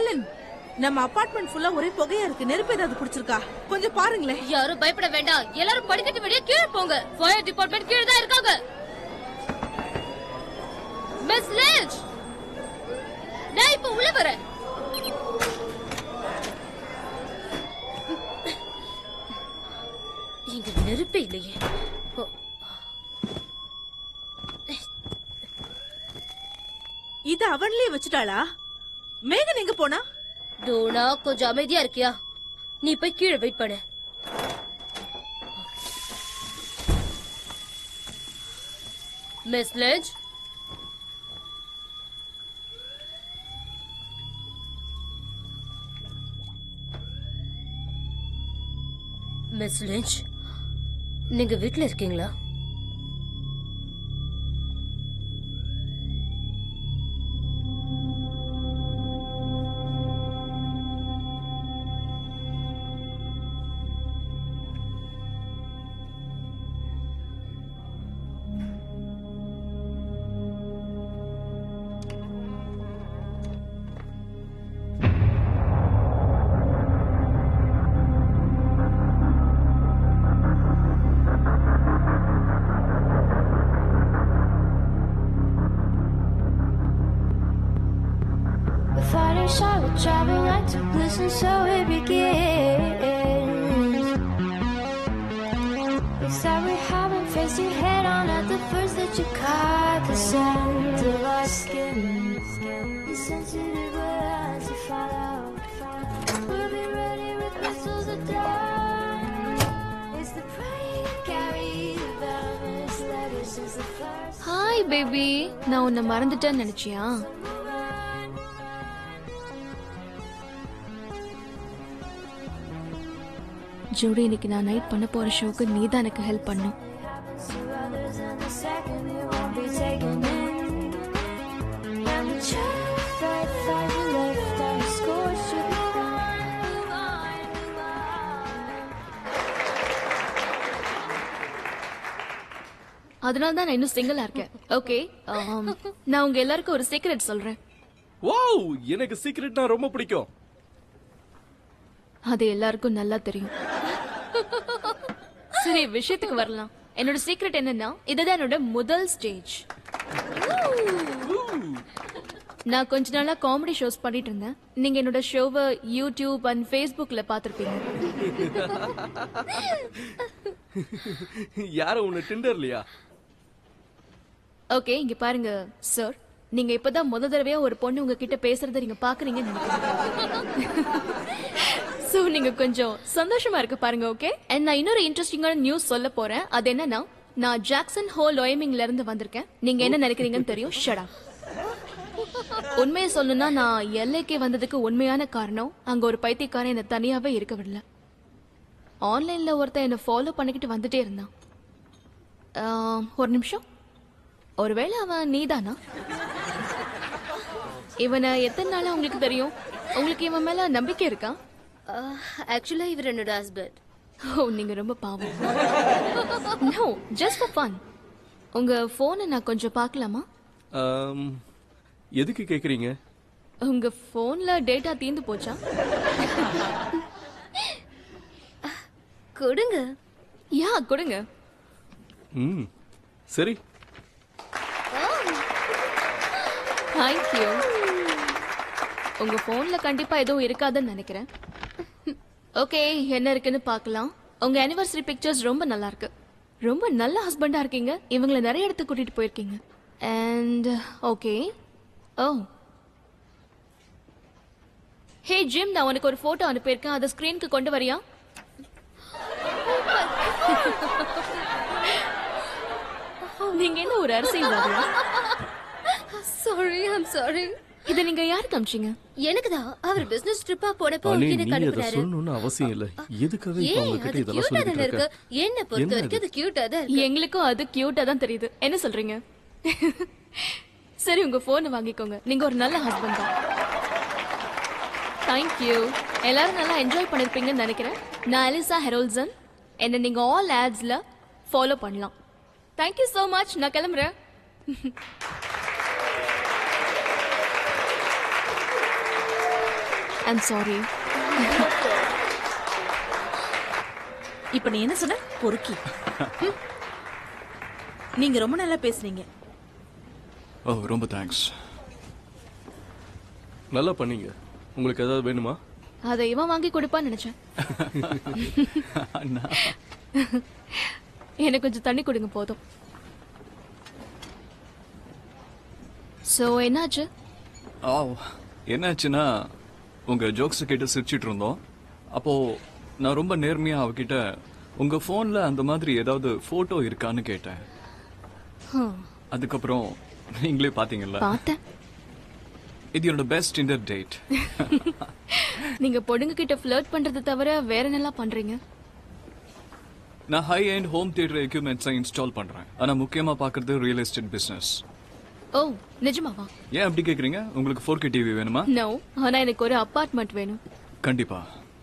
Helen நம்ம apartment ஃபுல்லா ஒரே புகையா இருக்கு நெருப்பு ஏதாவது பிடிச்சிருக்கா கொஞ்சம் பாருங்களேன் யாரும் பயப்பட வேண்டாம் எல்லாரும் படிக்கட்டு வழியா கீழே போங்க ஃபயர் டிபார்ட்மெண்ட் கீழே தான் இருக்காங்க மிஸ் லிஞ்ச் நான் இப்ப உள்ள வரேன் இங்க நெருப்பே இல்லையே ஓ, இத அவன்லயே வச்சுட்டாளா மேகன் எங்க போனா டோனா கொஞ்சம் அமைதியா இருக்கியா நீ போய் கீழே வெயிட் பண்ணு மிஸ் லிஞ்ச் மிஸ் லிஞ்ச் நீங்க வீட்ல இருக்கீங்களா We fight a shot, we travel like to listen, so it begins. We thought we haven't faced your head on at the first that you caught the scent of our skin. The sensitive words you follow. We'll be ready with whistles of dawn. It's the pride that carries the venomous letters since the first. Hi baby நான் உன்னை மறந்துட்டேன்னு நினைச்சியா ஜோடி இன்னைக்கு நான் night பண்ண போற ஷோக்கு நீ தான் எனக்கு ஹெல்ப் பண்ணும் happens to others in a second it won't be taken in. And we try to fight, fight, we left our score should move on, move on, move on. அதனால தான் நான் இன்னும் சிங்கிளா இருக்கேன் ஓகே நான் உங்க எல்லாருக்கும் ஒரு சீக்ரெட் சொல்றேன் வாவ் எனக்கு சீக்ரெட்னா ரொம்ப பிடிக்கும் அது எல்லாருக்கும் நல்லா தெரியும் சரி விஷயத்துக்கு வரலாம் என்னோட சீக்ரெட் என்னன்னா இதுதான் என்னோட முதல் ஸ்டேஜ் நான் கொஞ்ச நாளா காமெடி ஷோஸ் பண்ணிட்டு இருந்தேன் நீங்க என்னோட ஷோவை யூடியூப் அண்ட் ஃபேஸ்புக்ல பாத்திருப்பீங்க யார உன்னை டிண்டர்லையா ஓகே இங்க பாருங்க சார் நீங்க இப்பதான் முத தடவையா ஒரு பொண்ணு உங்ககிட்ட பேசுறத நீங்க பாக்குறீங்கன்னு நினைக்கிறேன் சோ நீங்க கொஞ்சம் சந்தோஷமா இருக்கு பாருங்க ஓகே அண்ட் நான் இன்னொரு இன்ட்ரெஸ்டிங்கான நியூஸ் சொல்ல போறேன் அது என்னன்னா நான் ஜாக்சன் ஹோ லோயமிங்ல இருந்து வந்திருக்கேன் நீங்க என்ன நினைக்கிறீங்கன்னு தெரியும் ஷடா உண்மையை சொல்லணும்னா நான் எல்லைக்கு வந்ததுக்கு உண்மையான காரணம் அங்க ஒரு பைத்தியக்காரன் என்ன தனியாவே இருக்க விடல ஆன்லைன்ல ஒருத்தன் என்ன ஃபாலோ பண்ணிக்கிட்டு வந்துட்டே இருந்தான் ஆம், ஒரு நிமிஷம் ஒருவேளை அவன் நீதானா இவனை எத்தனை நாளா உங்களுக்கு தெரியும் உங்களுக்கு இவன் மேல நம்பிக்கை இருக்கா ஆக்சுவலா இவர் என்னோட ஹஸ்பண்ட் ஓ நீங்க ரொம்ப பாவம் நோ ஜஸ்ட் ஃபார் ஃபன் உங்க போனை நான் கொஞ்சம் பார்க்கலாமா ஆம், எதுக்கு கேக்குறீங்க உங்க போன்ல டேட்டா தீந்து போச்சா கொடுங்க யா கொடுங்க ம் சரி தேங்க்யூ உங்க போன்ல கண்டிப்பா எதுவும் இருக்காதுன்னு நினைக்கிறேன் ஓகே என்ன இருக்குன்னு பார்க்கலாம் உங்க anniversary பிக்சர்ஸ் ரொம்ப நல்லா இருக்கு ரொம்ப நல்ல ஹஸ்பண்டா இருக்கீங்க இவங்கள நிறைய இடத்துக்கு கூட்டிட்டு போயிருக்கீங்க and okay oh hey Jim நான் உனக்கு ஒரு போட்டோ அனுப்பியிருக்கேன் அதை ஸ்கிரீனுக்கு கொண்டு வரியா நீங்க என்ன ஒரு அரசியல்வாதியா சாரி ஐம் சாரி இதை நீங்க யாருக்கு அமிச்சீங்க எனக்கு தான் அவர் பிசினஸ் ட்ரிப்பா போனப்போ அனி எனக்கு நீ அதை அனுப்புனாரு சொல்லணும்னு அவசியம் இல்ல எதுக்காக இப்ப ஏன் அவங்க அது கிட்ட இதெல்லாம் கியூட்டா சொல்லிட்டு தானே இருக்கு இருக்க என்ன பொறுத்த என்ன வரைக்கும் அது? அது கியூட்டா தான் இருக்கு எங்களுக்கும் அது கியூட்டா தான் தெரியுது என்ன சொல்றீங்க சரி உங்க போனை வாங்கிக்கோங்க நீங்க ஒரு நல்ல ஹஸ்பண்ட் தான் தேங்க்யூ எல்லாரும் நல்லா என்ஜாய் பண்ணிருப்பீங்கன்னு நினைக்கிறேன் நான் அலிசா ஹெரோல்சன் என்ன நீங்க ஆல் ஆட்ஸ்ல ஃபாலோ பண்ணலாம் தேங்க்யூ so மச் நான் கிளம்புறேன் ஐம் சாரி இப்ப நீ என்ன சொன்ன பொறுக்கி ம். நீங்க ரொம்ப நல்லா பேசுனீங்க ஓ ரொம்ப தேங்க்ஸ் நல்லா பண்ணீங்க உங்களுக்கு ஏதாவது வேணுமா அதை இவன் வாங்கி கொடுப்பான்னு நினைச்சேன் எனக்கு கொஞ்சம் தண்ணி கொடுங்க போதும் சோ என்னாச்சு ஆ என்னாச்சுன்னா உங்க ஜோக்ஸ் கேட்டு சிரிச்சிட்டு இருந்தோம் அப்போ நான் ரொம்ப நேர்மையா அவகிட்ட உங்க போன்ல அந்த மாதிரி ஏதாவது போட்டோ இருக்கான்னு கேட்டேன் ஹம், அதுக்கப்புறம் நீங்களே பாத்தீங்கல்ல பார்த்தேன் இது என்னோட பெஸ்ட் இன்டர் டேட் நீங்க பொண்ணுங்க கிட்ட ஃபிளர்ட் பண்றது தவிர வேற என்னெல்லாம் பண்றீங்க நான் ஹை அண்ட் ஹோம் தியேட்டர் எக்யூப்மெண்ட்ஸை இன்ஸ்டால் பண்றேன் ஆனா முக்கியமா பாக்குறது ரியல் எஸ்டேட் பிசினஸ் ஓ நிஜமாவா ஏன் அப்படி கேக்குறீங்க உங்களுக்கு ஃபோர் கே டிவி வேணுமா நோ ஆனா எனக்கு ஒரு அபார்ட்மெண்ட் வேணும் கண்டிப்பா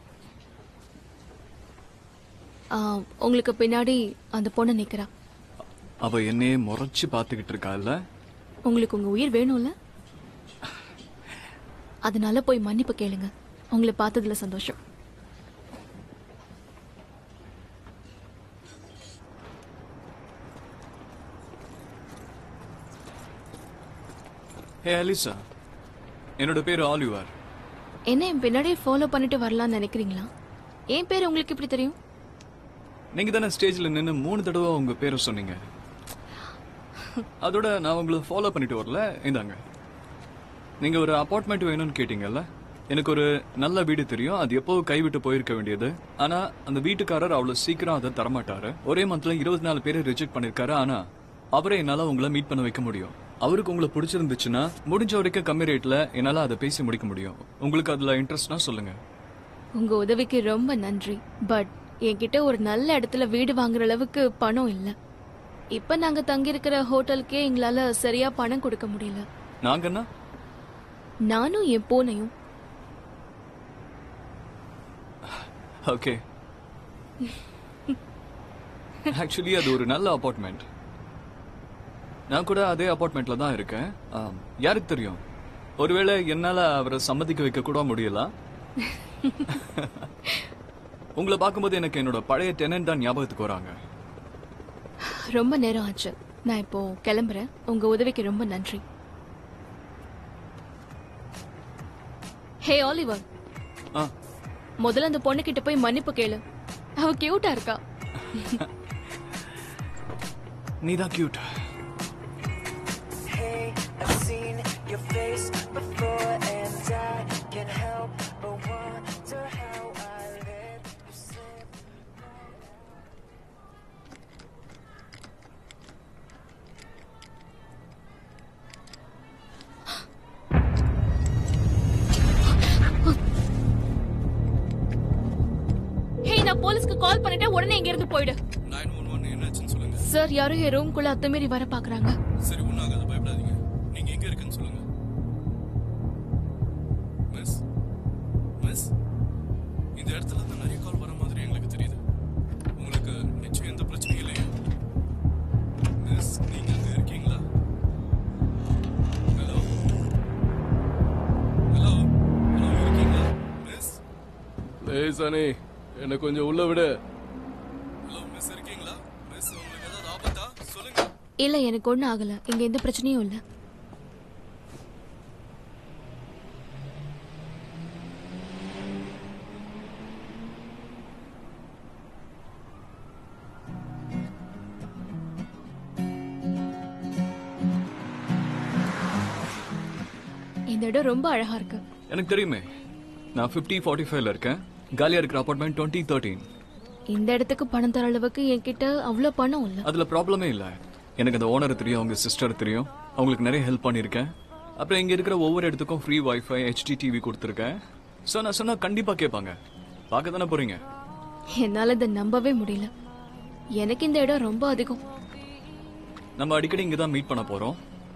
ஆ, உங்களுக்கு பின்னாடி அந்த பொண்ணு நிக்கிறா அவ என்னையே முறைச்சு பாத்துக்கிட்டு இருக்கா இல்ல உங்களுக்கு உங்க உயிர் வேணும்ல அதனால போய் மன்னிப்பு கேளுங்க உங்களை பார்த்ததுல சந்தோஷம் ஹே அலிசா என்னோட பேரு ஆலிவர் என்ன என் பின்னாடியே ஃபாலோ பண்ணிட்டு வரலாம்னு நினைக்கிறீங்களா என் பேர் உங்களுக்கு எப்படி தெரியும் நீங்க தானே ஸ்டேஜ்ல நின்னு மூணு தடவை உங்க பேரை சொன்னீங்க அதோட நான் உங்களை ஃபாலோ பண்ணிட்டு வரல இந்தாங்க நீங்க ஒரு அபார்ட்மெண்ட் வேணும்னு கேட்டீங்கல்ல எனக்கு ஒரு நல்ல வீடு தெரியும் அது எப்போ கைவிட்டு போயிருக்க வேண்டியது ஆனா அந்த வீட்டுக்காரர் அவ்வளவு சீக்கிரம் அதை தரமாட்டாரு ஒரே மந்த்ல இருபத்தி நாலு பேரை ரிஜெக்ட் பண்ணிருக்காரு ஆனா அவரே என்னால உங்களை மீட் பண்ண வைக்க முடியும் அவருக்கு உங்களை பிடிச்சிருந்துச்சுன்னா முடிஞ்ச வரைக்கும் கம்மி ரேட்ல என்னால அதை பேசி முடிக்க முடியும் உங்களுக்கு அதுல இன்ட்ரெஸ்ட்னா சொல்லுங்க உங்க உதவிக்கு ரொம்ப நன்றி பட் என்கிட்ட ஒரு நல்ல இடத்துல வீடு வாங்குற அளவுக்கு பணம் இல்ல இப்ப நாங்க தங்கி இருக்கிற ஹோட்டலுக்கே எங்களால சரியா பணம் கொடுக்க முடியல நாங்கன்னா நானும் என் பூனையும் ஓகே ஆக்சுவலி அது ஒரு நல்ல அபார்ட்மெண்ட் நான் கூட அதே அபார்ட்மெண்ட்ல தான் இருக்கேன் ஆம், யாருக்கு தெரியும் ஒருவேளை என்னால அவரை சம்மதிக்க வைக்க கூட முடியல உங்களை பார்க்கும்போது எனக்கு என்னோட பழைய டெனன்ட் தான் ஞாபகத்துக்கு வராங்க ரொம்ப நேரம் ஆச்சு நான் இப்போ கிளம்புறேன் உங்க உதவிக்கு ரொம்ப நன்றி ஹே ஆலிவர் ஆ முதல்ல அந்த பொண்ணு கிட்ட போய் மன்னிப்பு கேளு அவ கியூட்டா இருக்கா நீ தான் cute Hey, I've seen your face before, and I can't help but wonder how I let you slip. Hey நான் போலீஸ்க்கு கால் பண்ணிட்டேன் உடனே இங்க இருந்து போயிடு நைன் ஒன் ஒன் என்னாச்சுன்னு சொல்லுங்க சார் யாரோ என் ரூம்குள்ள அத்துமீறி வர பாக்குறாங்க சரி ஒன்றாகாது பயப்படாதீங்க நீங்க எங்க இருக்குன்னு சொல்லுங்க மிஸ் மிஸ் இந்த இடத்துல இருந்து நிறைய கால் வர மாதிரி எங்களுக்கு தெரியுது உங்களுக்கு நிச்சயம் எந்த பிரச்சனையும் இல்லையா மிஸ் நீங்க அங்க இருக்கீங்களா ஹலோ ஹலோ ஹலோ இருக்கீங்களா மிஸ் ப்ளீஸ் அனி என்ன கொஞ்சம் உள்ள விடு ஹலோ மிஸ் இருக்கீங்களா மிஸ் உங்களுக்கு ஏதாவது ஆபத்தா சொல்லுங்க இல்ல எனக்கு ஒண்ணும் ஆகல இங்க எந்த பிரச்சனையும் இல்ல இந்த இடம் ரொம்ப அழகா இருக்கு எனக்கு தெரியுமே நான் ஃபிஃப்டி ஃபார்ட்டி ஃபைவ்ல இருக்கேன் காலியா இருக்கிற அபார்ட்மெண்ட் டுவெண்ட்டி தேர்ட்டீன் இந்த இடத்துக்கு பணம் தர அளவுக்கு என்கிட்ட அவ்வளவு பணம் இல்ல அதுல ப்ராப்ளமே இல்ல எனக்கு அந்த ஓனர் தெரியும் அவங்க சிஸ்டர் தெரியும் அவங்களுக்கு நிறைய ஹெல்ப் பண்ணியிருக்கேன் அப்புறம் இங்க இருக்கிற ஒவ்வொரு இடத்துக்கும் ஃப்ரீ வைஃபை ஹெச்டி டிவி கொடுத்துருக்கேன் ஸோ நான் சொன்னா கண்டிப்பா கேட்பாங்க பார்க்க தானே போறீங்க என்னால இதை நம்பவே முடியல எனக்கு இந்த இடம் ரொம்ப அதிகம் நம்ம அடிக்கடி இங்க தான் மீட் பண்ண போறோம்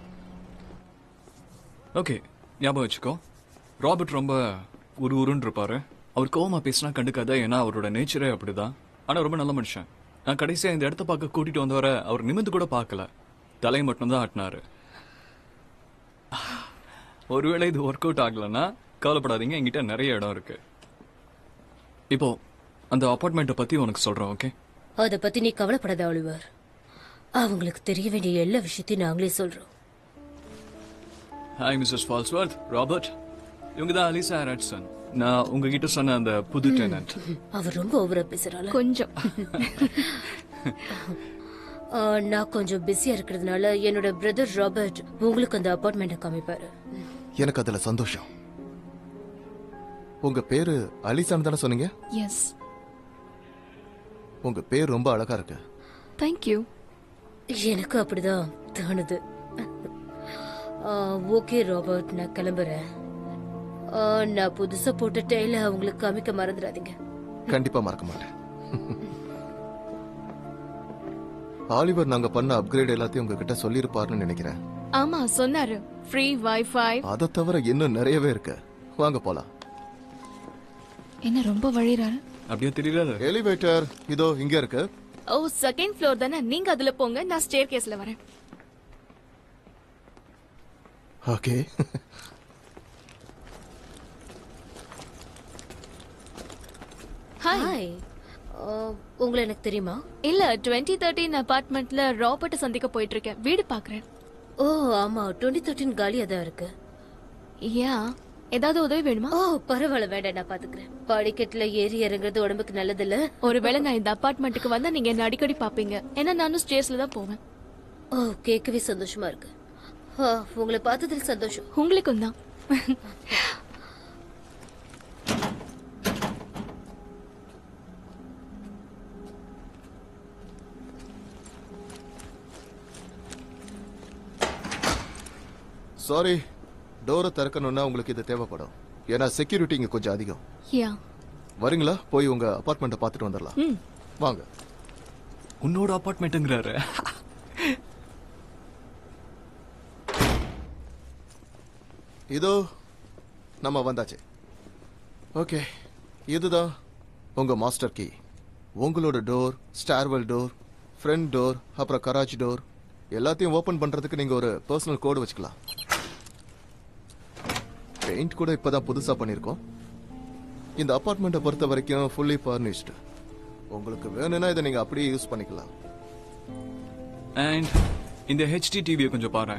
ஓகே ஞாபகம் வச்சுக்கோ ராபர்ட் ரொம்ப உரு உருன்னு இருப்பாரு அவர் கோவமா பேசினா கண்டுக்காத ஏன்னா அவரோட நேச்சரே அப்படிதான் ஆனா ரொம்ப நல்ல மனுஷன் நான் கடைசியா இந்த இடத்த பார்க்க கூட்டிட்டு வந்தவரை அவர் நிமிந்து கூட பார்க்கல தலையை மட்டும் தான் ஆட்டினாரு ஒருவேளை இது ஒர்க் அவுட் ஆகலன்னா கவலைப்படாதீங்க என்கிட்ட நிறைய இடம் இருக்கு இப்போ அந்த அபார்ட்மெண்ட்டை பத்தி உனக்கு சொல்றேன் ஓகே அத பத்தி நீ கவலைப்படாத ஆலிவர் அவங்களுக்கு தெரிய வேண்டிய எல்லா விஷயத்தையும் நாங்களே சொல்றோம் ஹாய் மிஸ்ஸஸ் ஃபால்ஸ்வர்த் ராபர்ட் இவங்க தான் அலிசா ஹேரட்சன் நான் உங்ககிட்ட சொன்ன அந்த புது டெனன்ட் அவர் ரொம்ப ஓவரா பேசுறாள் கொஞ்சம் நான் கொஞ்சம் பிஸியா இருக்கிறதுனால என்னோட பிரதர் ராபர்ட் உங்களுக்கு அந்த அபார்ட்மெண்ட்டை காமிப்பாரு எனக்கு அதுல சந்தோஷம் உங்க பேரு அலிசான் தானே சொன்னீங்க எஸ் உங்க பேர் ரொம்ப அழகா இருக்கு தேங்க்யூ எனக்கு அப்படிதான் தோணுது ஓகே ராபர்ட் நான் கிளம்புறேன் ஆ, நான் புதுசா போட்ட டெய்ல அவங்களுக்கு காமிக்க மறந்துடாதீங்க கண்டிப்பா மறக்க மாட்டேன் ஆலிவர் நாங்க பண்ண அப்கிரேட் எல்லாத்தையும் உங்ககிட்ட சொல்லியிருப்பாருன்னு நினைக்கிறேன் ஆமா சொன்னாரு ஃப்ரீ வைஃபை அதை தவிர இன்னும் நிறையவே இருக்கு வாங்க போலாம் என்ன ரொம்ப வழிறாரு அப்படியே தெரியல எலிவேட்டர் இதோ இங்க இருக்கு ஓ செகண்ட் ஃப்ளோர் தானே நீங்க அதுல போங்க நான் ஸ்டேர் கேஸ்ல வரேன் ஓகே ஹாய் ஹாய் உங்களை எனக்கு தெரியுமா இல்ல டுவெண்ட்டி தேர்ட்டின் அபார்ட்மெண்ட்ல ராபர்ட் சந்திக்க போயிட்டு இருக்கேன் வீடு பாக்குறேன் ஓ ஆமா டுவெண்ட்டி தேர்ட்டின் காலியா தான் இருக்கு ஏன் ஏதாவது உதவி வேணுமா ஓ பரவாயில்ல வேண்டாம் நான் பாத்துக்கிறேன் படிக்கட்டுல ஏறி இறங்குறது உடம்புக்கு நல்லது இல்ல ஒருவேளை நான் இந்த அபார்ட்மெண்ட்டுக்கு வந்தா நீங்க என்ன அடிக்கடி பாப்பீங்க ஏன்னா நானும் ஸ்டேர்ஸ்ல தான் போவேன் ஓ கேட்கவே சந்தோஷமா இருக்கு ஆ, உங்களை பார்த்ததில் சந்தோஷம் உங்களுக்கும் தான் சாரி டோரை திறக்கணும்னா உங்களுக்கு இது தேவைப்படும் ஏன்னா செக்யூரிட்டி இங்க கொஞ்சம் அதிகம் யா வரீங்களா போய் உங்க அபார்ட்மெண்ட்டை பார்த்துட்டு வந்துடலாம் ம் வாங்க உன்னோட அபார்ட்மெண்ட்டுங்கிறாரு இதோ நம்ம வந்தாச்சு ஓகே இதுதான் உங்க மாஸ்டர் கீ உங்களோட door stairwell door front door அப்புறம் கராஜ் டோர் எல்லாத்தையும் ஓபன் பண்றதுக்கு நீங்க ஒரு பர்சனல் கோடு வச்சுக்கலாம் பெயிண்ட் கூட இப்பதான் புதுசா பண்ணிருக்கோம் இந்த அபார்ட்மெண்ட்டை பொறுத்த வரைக்கும் ஃபுல்லி furnished உங்களுக்கு வேணும்னா இதை நீங்க அப்படியே யூஸ் பண்ணிக்கலாம் அண்ட் இந்த ஹெச்டி டிவியை கொஞ்சம் பாரு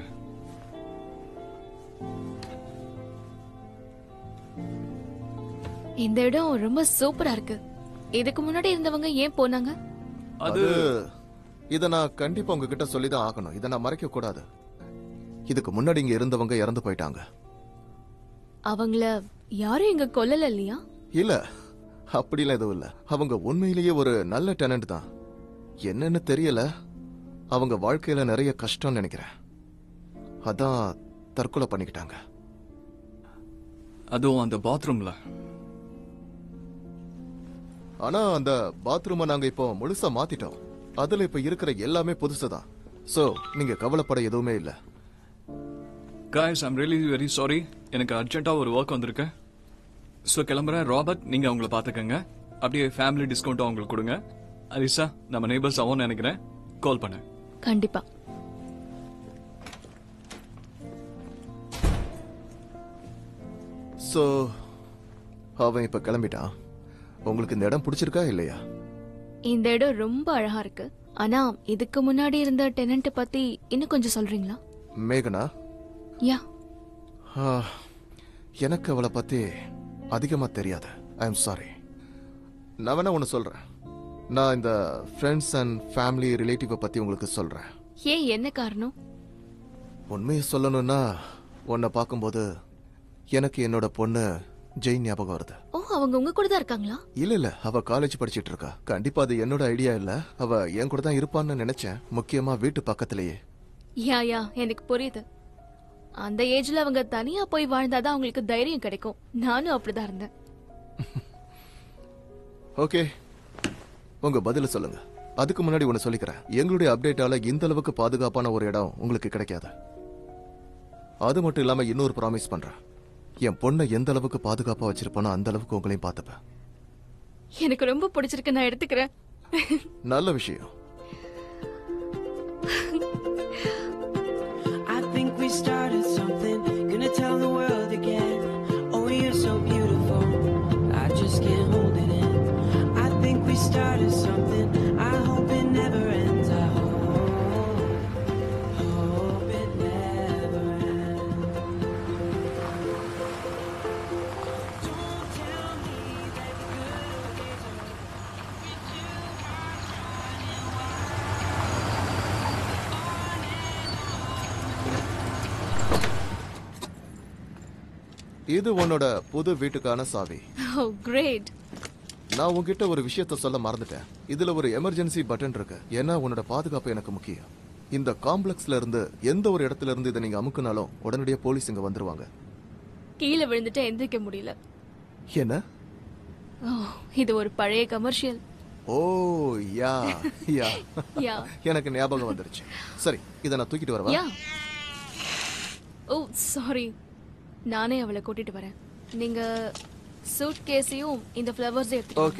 இந்த இடம் ரொம்ப சூப்பரா இருக்கு இதுக்கு முன்னாடி இருந்தவங்க ஏன் போனாங்க அது அது இத நான் கண்டிப்பா உங்ககிட்ட சொல்லி தான் ஆகணும் இதை நான் மறைக்க கூடாது இதுக்கு முன்னாடி இங்க இருந்தவங்க இறந்து போயிட்டாங்க அவங்கள யாரும் இங்க கொல்லல இல்லையா இல்ல அப்படிலாம் எதுவும் இல்ல அவங்க உண்மையிலேயே ஒரு நல்ல டெனன்ட் தான் என்னன்னு தெரியல அவங்க வாழ்க்கையில நிறைய கஷ்டம்னு நினைக்கிறேன் அதான் தற்கொலை பண்ணிக்கிட்டாங்க அதுவும் அந்த பாத்ரூம்ல ஆனா அந்த பாத்ரூமை நாங்க இப்போ முழுசா மாத்திட்டோம் அதுல இப்ப இருக்கிற எல்லாமே புதுசுதான் சோ நீங்க கவலைப்பட எதுவுமே இல்ல guys I'm really very sorry எனக்கு அர்ஜென்ட்டாக ஒரு ஒர்க் வந்திருக்கு ஸோ கிளம்புறேன் ராபர்ட் நீங்கள் அவங்கள பார்த்துக்கங்க அப்படியே ஃபேமிலி டிஸ்கவுண்ட்டும் அவங்களுக்கு கொடுங்க அலிசா நம்ம நெய்பர்ஸ் ஆகும்னு நினைக்கிறேன் கால் பண்ணு கண்டிப்பா சோ அவன் இப்ப கிளம்பிட்டான் உங்களுக்கு இந்த இடம் பிடிச்சிருக்கா இல்லையா இந்த இடம் ரொம்ப அழகா இருக்கு ஆனா இதுக்கு முன்னாடி இருந்த டெனன்ட் பத்தி இன்னும் கொஞ்சம் சொல்றீங்களா மேகனா யா ஆ, எனக்கு அவளை பத்தி அதிகமா தெரியாது ஐ எம் சாரி நான் வேணா ஒன்று சொல்றேன் நான் இந்த ஃப்ரெண்ட்ஸ் அண்ட் ஃபேமிலி ரிலேட்டிவை பத்தி உங்களுக்கு சொல்றேன் ஏன் என்ன காரணம் உண்மையை சொல்லணும்னா உன்னை பார்க்கும்போது எனக்கு என்னோட பொண்ணு ஜெயின் ஞாபகம் வருது ஓ அவங்க உங்க கூட தான் இருக்காங்களா இல்ல இல்ல அவ காலேஜ் படிச்சிட்டு இருக்கா கண்டிப்பா அது என்னோட ஐடியா இல்ல அவ என் கூட தான் இருப்பான்னு நினைச்சேன் முக்கியமா வீட்டு பக்கத்திலேயே யா யா எனக்கு புரியுது அந்த ஏஜ்ல அவங்க தனியா போய் வாழ்ந்தாதான் அவங்களுக்கு தைரியம் கிடைக்கும் நானும் அப்படிதான் இருந்தேன் ஓகே உங்க பதில சொல்லுங்க அதுக்கு முன்னாடி ஒன்னு சொல்லிக்கிறேன் எங்களுடைய அப்டேட்டால இந்த அளவுக்கு பாதுகாப்பான ஒரு இடம் உங்களுக்கு கிடைக்காது அது மட்டும் இல்லாம இன்னொரு ப்ராமிஸ் பண்றேன் என் பொண்ணை எந்த அளவுக்கு பாதுகாப்பா வச்சிருப்பானோ அந்த அளவுக்கு உங்களையும் பார்த்துப்பேன் எனக்கு ரொம்ப பிடிச்சிருக்கு நான் எடுத்துக்கிறேன் நல்ல விஷயம் I think we started something, gonna tell the world again. Oh, we used இது உன்னோட புது வீட்டுக்கான சாவி ஓ கிரேட் நான் உன்கிட்ட ஒரு விஷயத்த சொல்ல மறந்துட்டேன் இதுல ஒரு எமர்ஜென்சி பட்டன் இருக்கு ஏன்னா உன்னோட பாதுகாப்பு எனக்கு முக்கியம் இந்த காம்ப்ளெக்ஸ்ல இருந்து எந்த ஒரு இடத்துல இருந்து இதை நீங்க அமுக்குனாலும் உடனடியாக போலீஸ் இங்க வந்துருவாங்க கீழே விழுந்துட்டு எந்திரிக்க முடியல என்ன ஓ இது ஒரு பழைய கமர்ஷியல் ஓ யா யா யா எனக்கு ஞாபகம் வந்துருச்சு சரி இதை நான் தூக்கிட்டு வரவா யா ஓ சாரி நானே அவளை கூட்டிட்டு வரேன் நீங்க சூட் கேஸையும் இந்த ஃப்ளவர்ஸ் எடுத்துட்டு வாங்க. ஓகே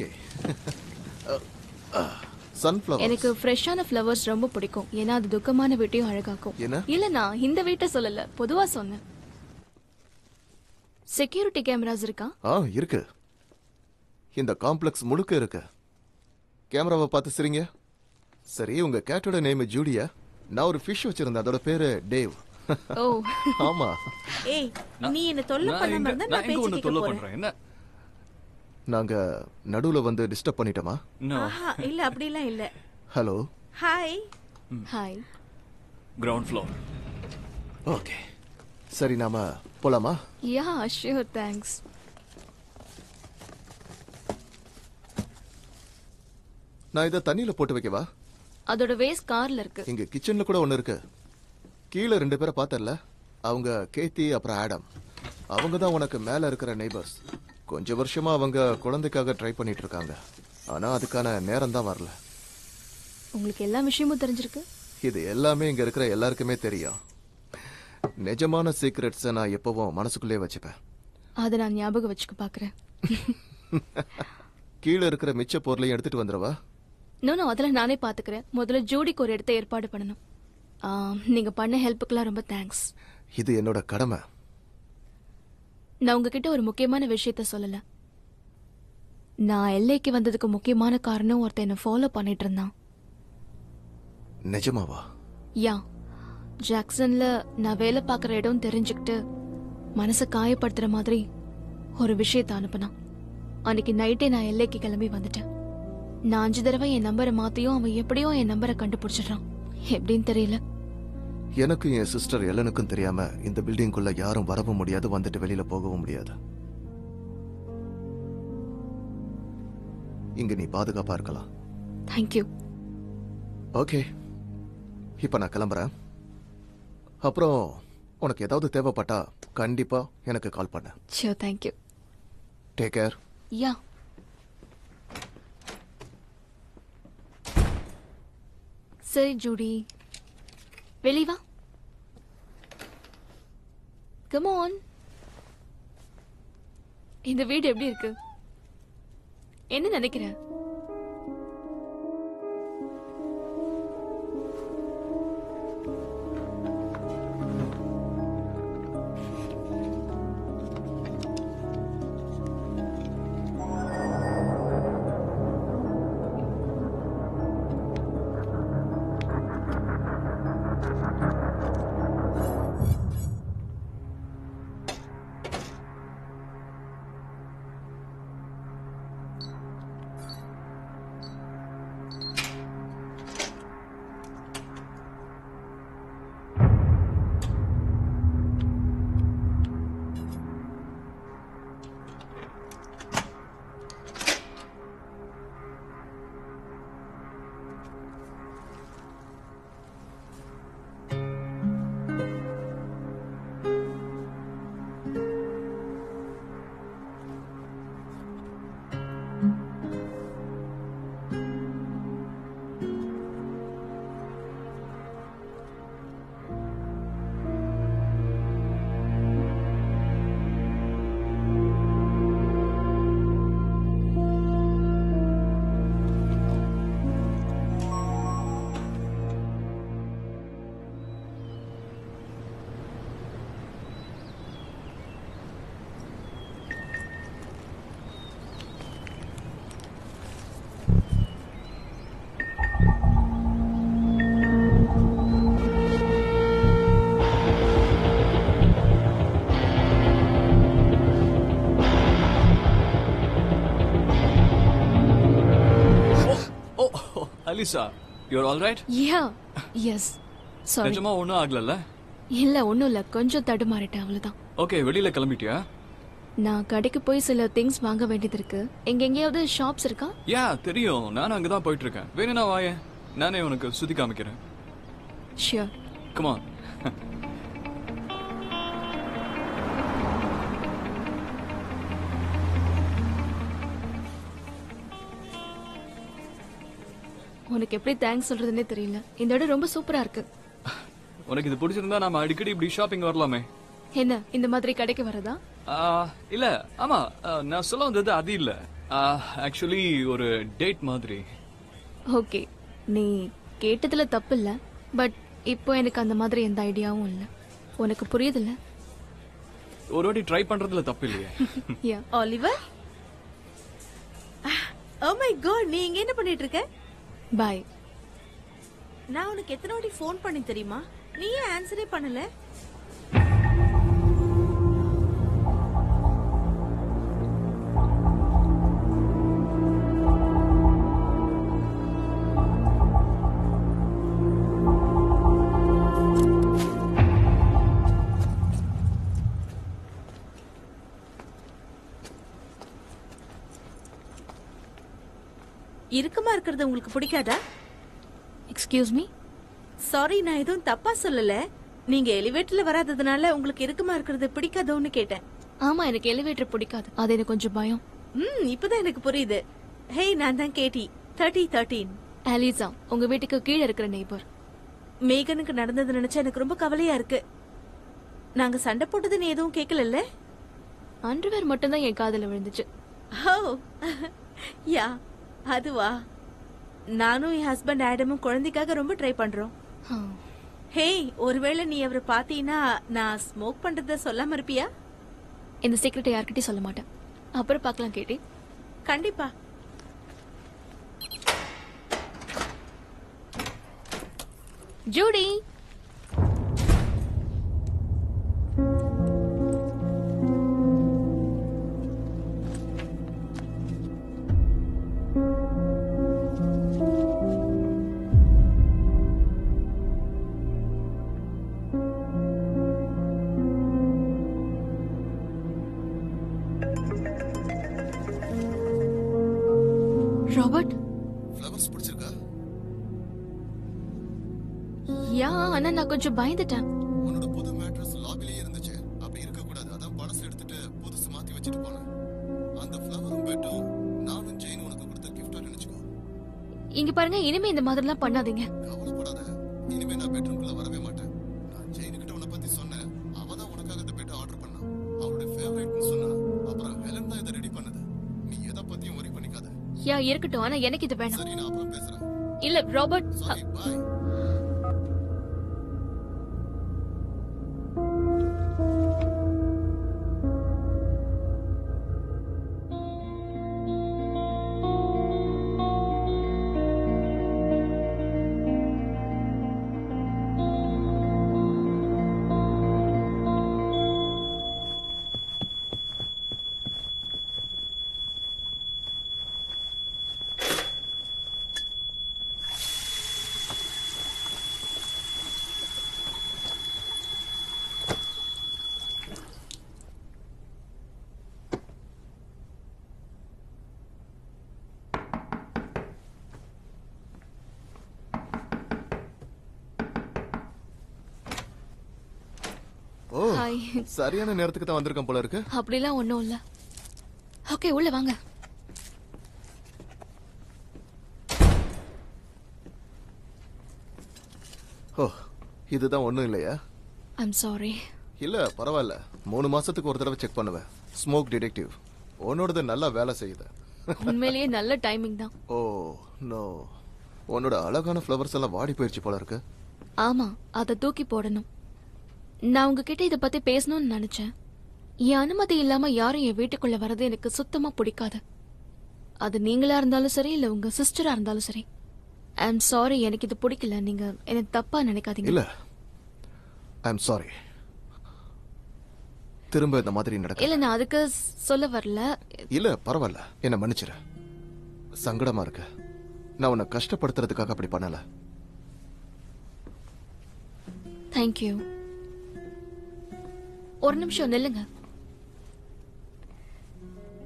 சன்ஃப்ளவர் எனக்கு ஃப்ரெஷ்ஷான ஃப்ளவர்ஸ் ரொம்ப பிடிக்கும் ஏன்னா அது துக்கமான வீட்டையும் அழகாக்கும் என்ன? இல்ல நான் இந்த வீட்டை சொல்லல பொதுவா சொன்னேன் செக்யூரிட்டி கேமராஸ் இருக்கா ஆ இருக்கு இந்த காம்ப்ளெக்ஸ் முழுக்க இருக்கு கேமராவை பார்த்து சிரிங்க சரி உங்க கேட்டோட நேம் ஜூடியா நான் ஒரு ஃபிஷ் வச்சிருந்தேன் அதோட பேரு டேவ் ஓ ஆமா ஏய் நீ என்ன தொல்லை நான் பண்ணாம எங்க இருந்தா நான் நான் எங்க பேச்சு ஒண்ணு கேட்க தொல்லை போறேன் பண்றேன் என்ன நாங்க நடுவுல வந்து டிஸ்டர்ப் பண்ணிட்டோமா நோ ஆஹா இல்ல அப்படிலாம் இல்ல hello hi hi ground floor okay சரி நாம போலாமா யா ஷியோர் தேங்க்ஸ் நான் இதை தண்ணியில போட்டு வைக்கவா அதோட வேஸ்ட் கார்ல இருக்கு இங்க கிச்சன்ல கூட ஒண்ணு இருக்கு கீழே ரெண்டு பேரை பார்த்தல அவங்க கேத்தி அப்புறம் ஆடம் அவங்க தான் உனக்கு மேல இருக்கிற நெய்பர்ஸ் கொஞ்ச வருஷமா அவங்க குழந்தைக்காக ட்ரை பண்ணிட்டு இருக்காங்க ஆனா அதுக்கான நேரம் தான் வரல உங்களுக்கு எல்லா விஷயமும் தெரிஞ்சிருக்கு இது எல்லாமே இங்க இருக்கிற எல்லாருக்குமே தெரியும் நிஜமான சீக்ரெட்ஸை நான் எப்பவும் மனசுக்குள்ளே வச்சுப்பேன் அதை நான் ஞாபகம் வச்சுக்க பாக்குறேன் கீழே இருக்கிற மிச்ச பொருளையும் எடுத்துட்டு வந்துடவா நோ அதெல்லாம் நானே பாத்துக்கிறேன் முதல்ல ஜோடிக்கு ஒரு இடத்த ஏற்பாடு பண்ணணும் ஆ, நீங்க பண்ண ஹெல்ப்புக்கெல்லாம் ரொம்ப தேங்க்ஸ் இது என்னோட கடமை நான் உங்ககிட்ட ஒரு முக்கியமான விஷயத்த சொல்லல நான் எல்லைக்கு வந்ததுக்கு முக்கியமான காரணம் ஒருத்தன் என்ன ஃபாலோ பண்ணிட்டு இருந்தான் நிஜமாவா யா ஜாக்சன்ல நான் வேலை பார்க்குற இடம் தெரிஞ்சுக்கிட்டு மனசை காயப்படுத்துற மாதிரி ஒரு விஷயத்த அனுப்புனான் அன்னைக்கு நைட்டே நான் எல்லைக்கு கிளம்பி வந்துட்டேன் நான் அஞ்சு தடவை என் நம்பரை மாத்தியும் அவன் எப்படியோ என் நம்பரை கண்டுபிடிச்சிடுறான் எப்படின்னு தெரியல எனக்கும் என் சிஸ்டர் எல்லனுக்கும் தெரியாம இந்த பில்டிங்குள்ள யாரும் வரவும் முடியாது வந்துட்டு வெளியில போகவும் முடியாது இங்க நீ பாதுகாப்பா இருக்கலாம் தேங்க்யூ ஓகே இப்ப நான் கிளம்புறேன் அப்புறம் உனக்கு ஏதாவது தேவைப்பட்டா கண்டிப்பா எனக்கு கால் பண்ண sure thank you take care yeah சரி ஜூடி வெளி வா கம் ஆன் இந்த வீடு எப்படி இருக்கு என்ன நினைக்கிற oh Alyssa you're all right yeah yes sorry நிஜமா ஒன்றும் ஆகலல்ல இல்ல ஒண்ணும் இல்ல கொஞ்சம் தடுமாறிட்டேன் அவ்வளவுதான் ஓகே வெளியில கிளம்பிட்டியா நான் கடைக்கு போய் சில திங்ஸ் வாங்க வேண்டியது இருக்கு எங்க எங்கேயாவது ஷாப்ஸ் இருக்கா யா தெரியும் நானும் அங்கதான் போயிட்டு இருக்கேன் வேணும்னா வாயேன் நானே உனக்கு சுத்தி காமிக்கிறேன் ஷியோர் கமான் உனக்கு எப்படி தேங்க்ஸ் சொல்றதுன்னே தெரியல இந்த இடம் ரொம்ப சூப்பரா இருக்கு உனக்கு இது பிடிச்சிருந்தா நாம அடிக்கடி இப்படி ஷாப்பிங் வரலாமே என்ன இந்த மாதிரி கடைக்கு வரதா ஆ, இல்ல ஆமா ஆ, நான் சொல்ல வந்தது அது இல்ல ஆக்சுவலி ஒரு டேட் மாதிரி ஓகே நீ கேட்டதுல தப்பு இல்ல பட் இப்போ எனக்கு அந்த மாதிரி எந்த ஐடியாவும் இல்ல உனக்கு புரியுதுல்ல ஒரு வாட்டி ட்ரை பண்றதுல தப்பு இல்லையே yeah Oliver oh my God நீ இங்க என்ன பண்ணிட்டு இருக்க பாய் நான் உனக்கு எத்தனை வாட்டி ஃபோன் பண்ணி தெரியுமா நீ ஏன் ஆன்சரே பண்ணல இறுக்கமா இருக்கிறது உங்களுக்கு பிடிக்காதா எக்ஸ்கியூஸ் மீ சாரி நான் எதுவும் தப்பா சொல்லல நீங்க எலிவேட்டர்ல வராததுனால உங்களுக்கு இறுக்கமா இருக்கிறது பிடிக்காதோன்னு கேட்டேன் ஆமா எனக்கு எலிவேட்டர் பிடிக்காது அது எனக்கு கொஞ்சம் பயம் ம் இப்பதான் எனக்கு புரியுது ஹேய் நான் தான் கேட்டி தேர்ட்டி தேர்ட்டீன் அலிசா உங்க வீட்டுக்கு கீழே இருக்கிற நெய்பர் மேகனுக்கு நடந்தது நினைச்சா எனக்கு ரொம்ப கவலையா இருக்கு நாங்க சண்டை போட்டதுன்னு எதுவும் கேட்கலல்ல அண்டர்வேர் மட்டும் தான் என் காதுல விழுந்துச்சு ஓ யா அதுவா நானும் என் ஹஸ்பண்ட் ஆடமும் குழந்தைக்காக ரொம்ப ட்ரை பண்றோம் ஹேய் ஒருவேளை நீ அவரை பாத்தீங்கன்னா நான் ஸ்மோக் பண்றத சொல்லாம இருப்பியா இந்த சீக்கிரட்டை யார்கிட்டயும் சொல்ல மாட்டேன் அப்புறம் பார்க்கலாம் கேட்டி கண்டிப்பா ஜூடி ராபர்ட் ஃப்ளவர்ஸ் பிடிச்சிருக்கா யா ஆனா நான் கொஞ்சம் பயந்துட்டேன் உன்னோட புது மேட்ரஸ் லாபிலேயே இருந்துச்சு அப்படி இருக்க கூடாது அதான் பழசு எடுத்துட்டு புதுசு மாத்தி வச்சுட்டு போனேன் அந்த ஃப்ளவரும் பெட்டும் நானும் ஜெயின் உனக்கு கொடுத்த கிஃப்டா நினைச்சுக்கோ இங்க பாருங்க இனிமே இந்த மாதிரிலாம் பண்ணாதீங்க கவலைப்படாத இனிமே நான் பெட்ரூம்குள்ள வரவே மாட்டேன் நான் ஜெயின் கிட்ட உன்னை பத்தி சொன்னேன் அவ தான் உனக்காக இந்த பெட் ஆர்டர் பண்ணா அவளுடைய ஃபேவரட்னு சொன்னா அப்புறம் ஹெலன் தான் இதை ரெடி பண்ணது நீ எதை பத்தியும் worry பண்ணிக்காத யா இருக்கட்டும் ஆனா எனக்கு இது வேணாம் சரி நான் அப்புறம் பேசுறேன் இல்ல Robert sorry bye oh hi சரியான நேரத்துக்கு தான் வந்திருக்கேன் போல இருக்கு அப்படிலாம் ஒண்ணும் இல்ல ஓகே உள்ள வாங்க ஓ இதுதான் ஒண்ணும் இல்லையா ஐம் சாரி இல்ல பரவாயில்ல மூணு மாசத்துக்கு ஒரு தடவை செக் பண்ணுவேன் ஸ்மோக் டிடெக்டிவ் உன்னோடது நல்லா வேலை செய்யுது உண்மையிலேயே நல்ல டைமிங் தான் ஓ நோ உன்னோட அழகான ஃப்ளவர்ஸ் எல்லாம் வாடி போயிடுச்சு போல இருக்கு ஆமா அத தூக்கி போடணும் நான் உங்ககிட்ட இத பத்தி பேசணும்னு நினைச்சேன் என் அனுமதி இல்லாம யாரும் என் வீட்டுக்குள்ள வர்றது எனக்கு சுத்தமா பிடிக்காது அது நீங்களா இருந்தாலும் சரி இல்ல உங்க சிஸ்டரா இருந்தாலும் சரி ஐம் சாரி எனக்கு இது பிடிக்கல நீங்க என்ன தப்பா நினைக்காதீங்க இல்ல ஐ எம் சாரி திரும்ப இந்த மாதிரி நடக்க இல்ல நான் அதுக்கு சொல்ல வரல இல்ல பரவாயில்ல என்ன மன்னிச்சிரு சங்கடமா இருக்கு நான் உன்னை கஷ்டப்படுத்துறதுக்காக அப்படி பண்ணல தேங்க்யூ ஒரு நிமிஷம் நில்லுங்க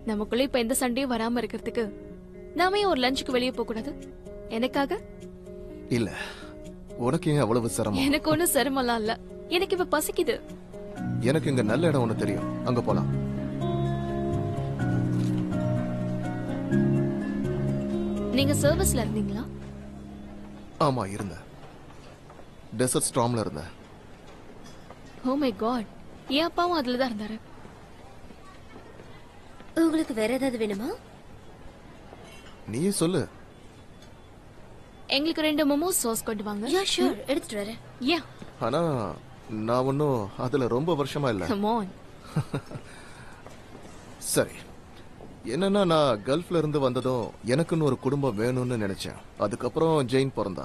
நமக்குள்ள இப்ப எந்த சண்டையும் வராம இருக்கிறதுக்கு நாம ஏன் ஒரு லஞ்சுக்கு வெளியே போக கூடாது எனக்காக இல்ல உனக்கு ஏன் அவ்வளவு சிரமம் எனக்கு ஒண்ணும் சிரமம்லாம் இல்ல எனக்கு இப்ப பசிக்குது எனக்கு இங்க நல்ல இடம் ஒண்ணு தெரியும் அங்க போலாம் நீங்க சர்வீஸ்ல இருந்தீங்களா ஆமா இருந்தேன் டெசர்ட் ஸ்ட்ராம்ல இருந்தேன் ஓ மை காட் என் அப்பாவும் அதுல தான் இருந்தாரு உங்களுக்கு வேற ஏதாவது வேணுமா நீயே சொல்லு எங்களுக்கு ரெண்டு மோமோஸ் சாஸ் கொண்டு வாங்க யா ஷூர் எடுத்துட்டு வரேன் யா ஆனா நான் ஒன்னும் அதுல ரொம்ப வருஷமா இல்ல கம் ஆன் சரி என்னன்னா நான் கல்ஃப்ல இருந்து வந்ததும் எனக்குன்னு ஒரு குடும்பம் வேணும்னு நினைச்சேன் அதுக்கப்புறம் ஜெயின் பிறந்தா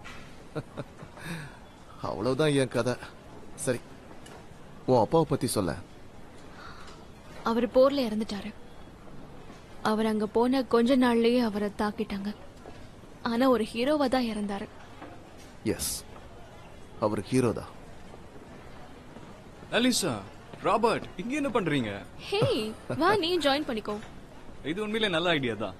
அவ்வளவுதான் என் கதை சரி உன் அப்பாவை பத்தி சொல்ல அவர் போர்ல இறந்துட்டாரு அவர் அங்க போன கொஞ்ச நாள்லயே அவரை தாக்கிட்டாங்க ஆனா ஒரு ஹீரோவா தான் இறந்தாரு எஸ் அவர் ஹீரோ தான் அலிசா ராபர்ட் இங்க என்ன பண்றீங்க ஹே வா நீ ஜாயின் பண்ணிக்கோ இது உண்மையிலே நல்ல ஐடியா தான்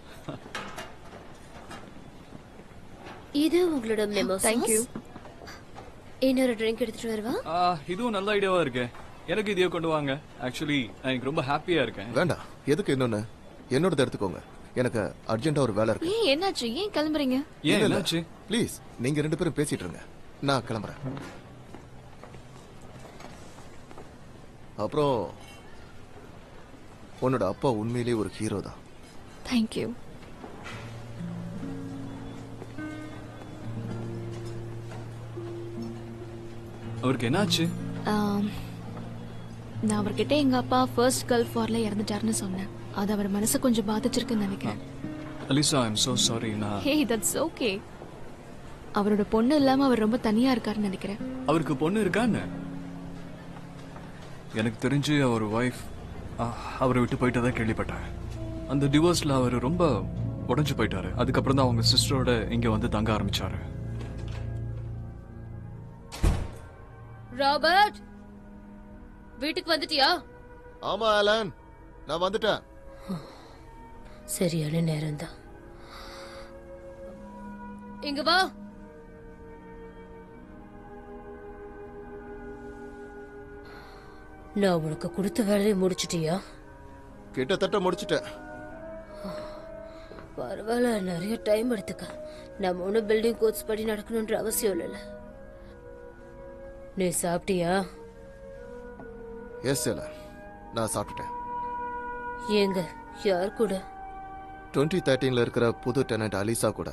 இது உங்களோட மெமோ Thank you. இன்னொரு ட்ரிங்க் எடுத்துட்டு வருவா ஆ, இதுவும் நல்ல ஐடியாவா இருக்கு எனக்கு இதையே கொண்டு வாங்க ஆக்சுவலி நான் எனக்கு ரொம்ப ஹாப்பியா இருக்கேன் வேண்டாம் எதுக்கு இன்னொன்னு என்னோடத எடுத்துக்கோங்க எனக்கு அர்ஜென்ட்டா ஒரு வேலை இருக்கு ஏன் என்னாச்சு ஏன் கிளம்புறீங்க ஏன் என்னாச்சு ப்ளீஸ் நீங்க ரெண்டு பேரும் பேசிட்டு இருங்க நான் கிளம்புறேன் அப்புறம் உன்னோட அப்பா உண்மையிலேயே ஒரு ஹீரோ தான் தேங்க்யூ அவருக்கு என்னாச்சு நான் அவர்கிட்ட எங்க அப்பா ஃபர்ஸ்ட் கல்ஃப் வார்ல இறந்துட்டாருன்னு சொன்னேன் அது அவர் மனசை கொஞ்சம் பாதிச்சிருக்குன்னு நினைக்கிறேன் அலிசா ஐம் so சாரி நான் ஹே தட்ஸ் ஓகே அவரோட பொண்ணு இல்லாம அவர் ரொம்ப தனியா இருக்காருன்னு நினைக்கிறேன் அவருக்கு பொண்ணு இருக்கான்னு எனக்கு தெரிஞ்சு அவர் ஒய்ஃப் அவரை விட்டு போயிட்டதா கேள்விப்பட்டேன் அந்த டிவோர்ஸ்ல அவர் ரொம்ப உடைஞ்சு போயிட்டாரு அதுக்கப்புறம் தான் அவங்க சிஸ்டரோட இங்க வந்து தங்க ஆரம்பிச்சாரு ராபர்ட் வீட்டுக்கு வந்துட்டியா ஆமா ஆலன் நான் வந்துட்டேன் சரியான நேரம் தான் இங்க வா நான் உனக்கு கொடுத்த வேலையை முடிச்சிட்டியா கிட்டத்தட்ட முடிச்சிட்டேன் பரவாயில்ல நிறைய டைம் எடுத்துக்க நம்ம ஒன்றும் பில்டிங் கோர்ஸ் படி நடக்கணுன்ற அவசியம் இல்லைல்ல நீ சாப்பிட்டியா எஸ் ஆலன் நான் சாப்பிட்டுட்டேன் ஏங்க யார் கூட டுவெண்ட்டி தேர்ட்டீன்ல இருக்கிற புது டெனன்ட் அலிசா கூட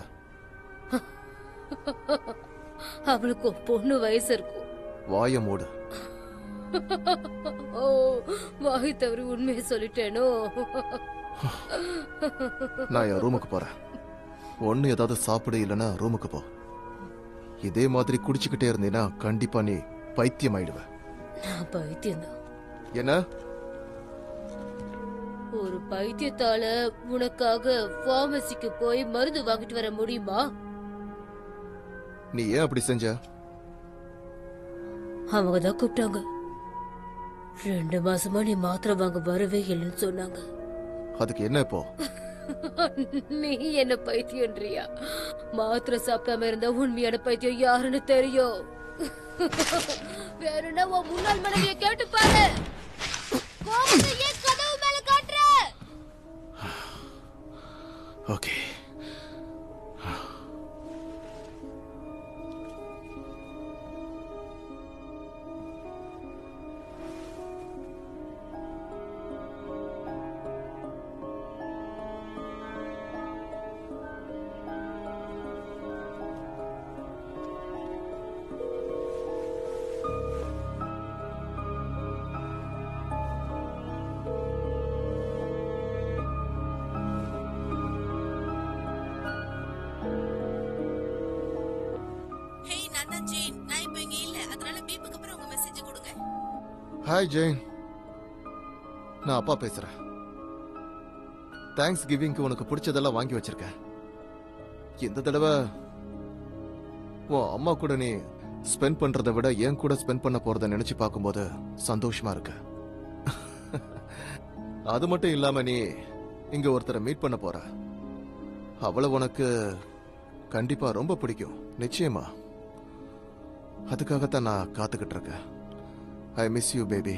அவளுக்கு பொண்ணு வயசு இருக்கும் வாய மூடு ஓ வாய் தவறி உண்மையை சொல்லிட்டேனோ நான் என் ரூமுக்கு போறேன் ஒன்னு ஏதாவது சாப்பிடு இல்லைன்னா ரூமுக்கு போ இதே மாதிரி குடிச்சுக்கிட்டே இருந்தீன்னா கண்டிப்பா நீ பைத்தியம் ஆயிடுவ நான் பைத்தியம்தான் என்ன ஒரு பைத்தியத்தால உனக்காக பார்மசிக்கு போய் மருந்து வாங்கிட்டு வர முடியுமா நீ ஏன் அப்படி செஞ்ச அவங்க தான் கூப்பிட்டாங்க ரெண்டு மாசமா நீ மாத்திரை வாங்க வரவே இல்லைன்னு சொன்னாங்க அதுக்கு என்ன இப்போ நீ என்ன பைத்தியம்ன்றியா மாத்திரை சாப்பிடாம இருந்தா உண்மையான பைத்தியம் யாருன்னு தெரியும் வேணும்னா உன் முன்னாள் மனைவிய கேட்டு பாரு கோபத்தை ஏன் கதவு மேல காட்டுற ஓகே ஹேய் நான் தான் ஜெயின் நான் இப்போ இங்க இல்ல அதனால பீப்புக்கு அப்புறம் உங்க மெசேஜ் கொடுங்க ஹாய் ஜெயின் நான் அப்பா பேசுறேன் தேங்க்ஸ் கிவிங்க்கு உனக்கு பிடிச்சதெல்லாம் வாங்கி வச்சிருக்கேன் இந்த தடவை உன் அம்மா கூட நீ ஸ்பெண்ட் பண்றதை விட என் கூட ஸ்பெண்ட் பண்ண போறத நினைச்சு பார்க்கும்போது சந்தோஷமா இருக்கு அது மட்டும் இல்லாம நீ இங்க ஒருத்தரை மீட் பண்ண போற அவளை உனக்கு கண்டிப்பா ரொம்ப பிடிக்கும் நிச்சயமா அதுக்காகத்தான் நான் காத்துக்கிட்டு இருக்கேன் I miss you baby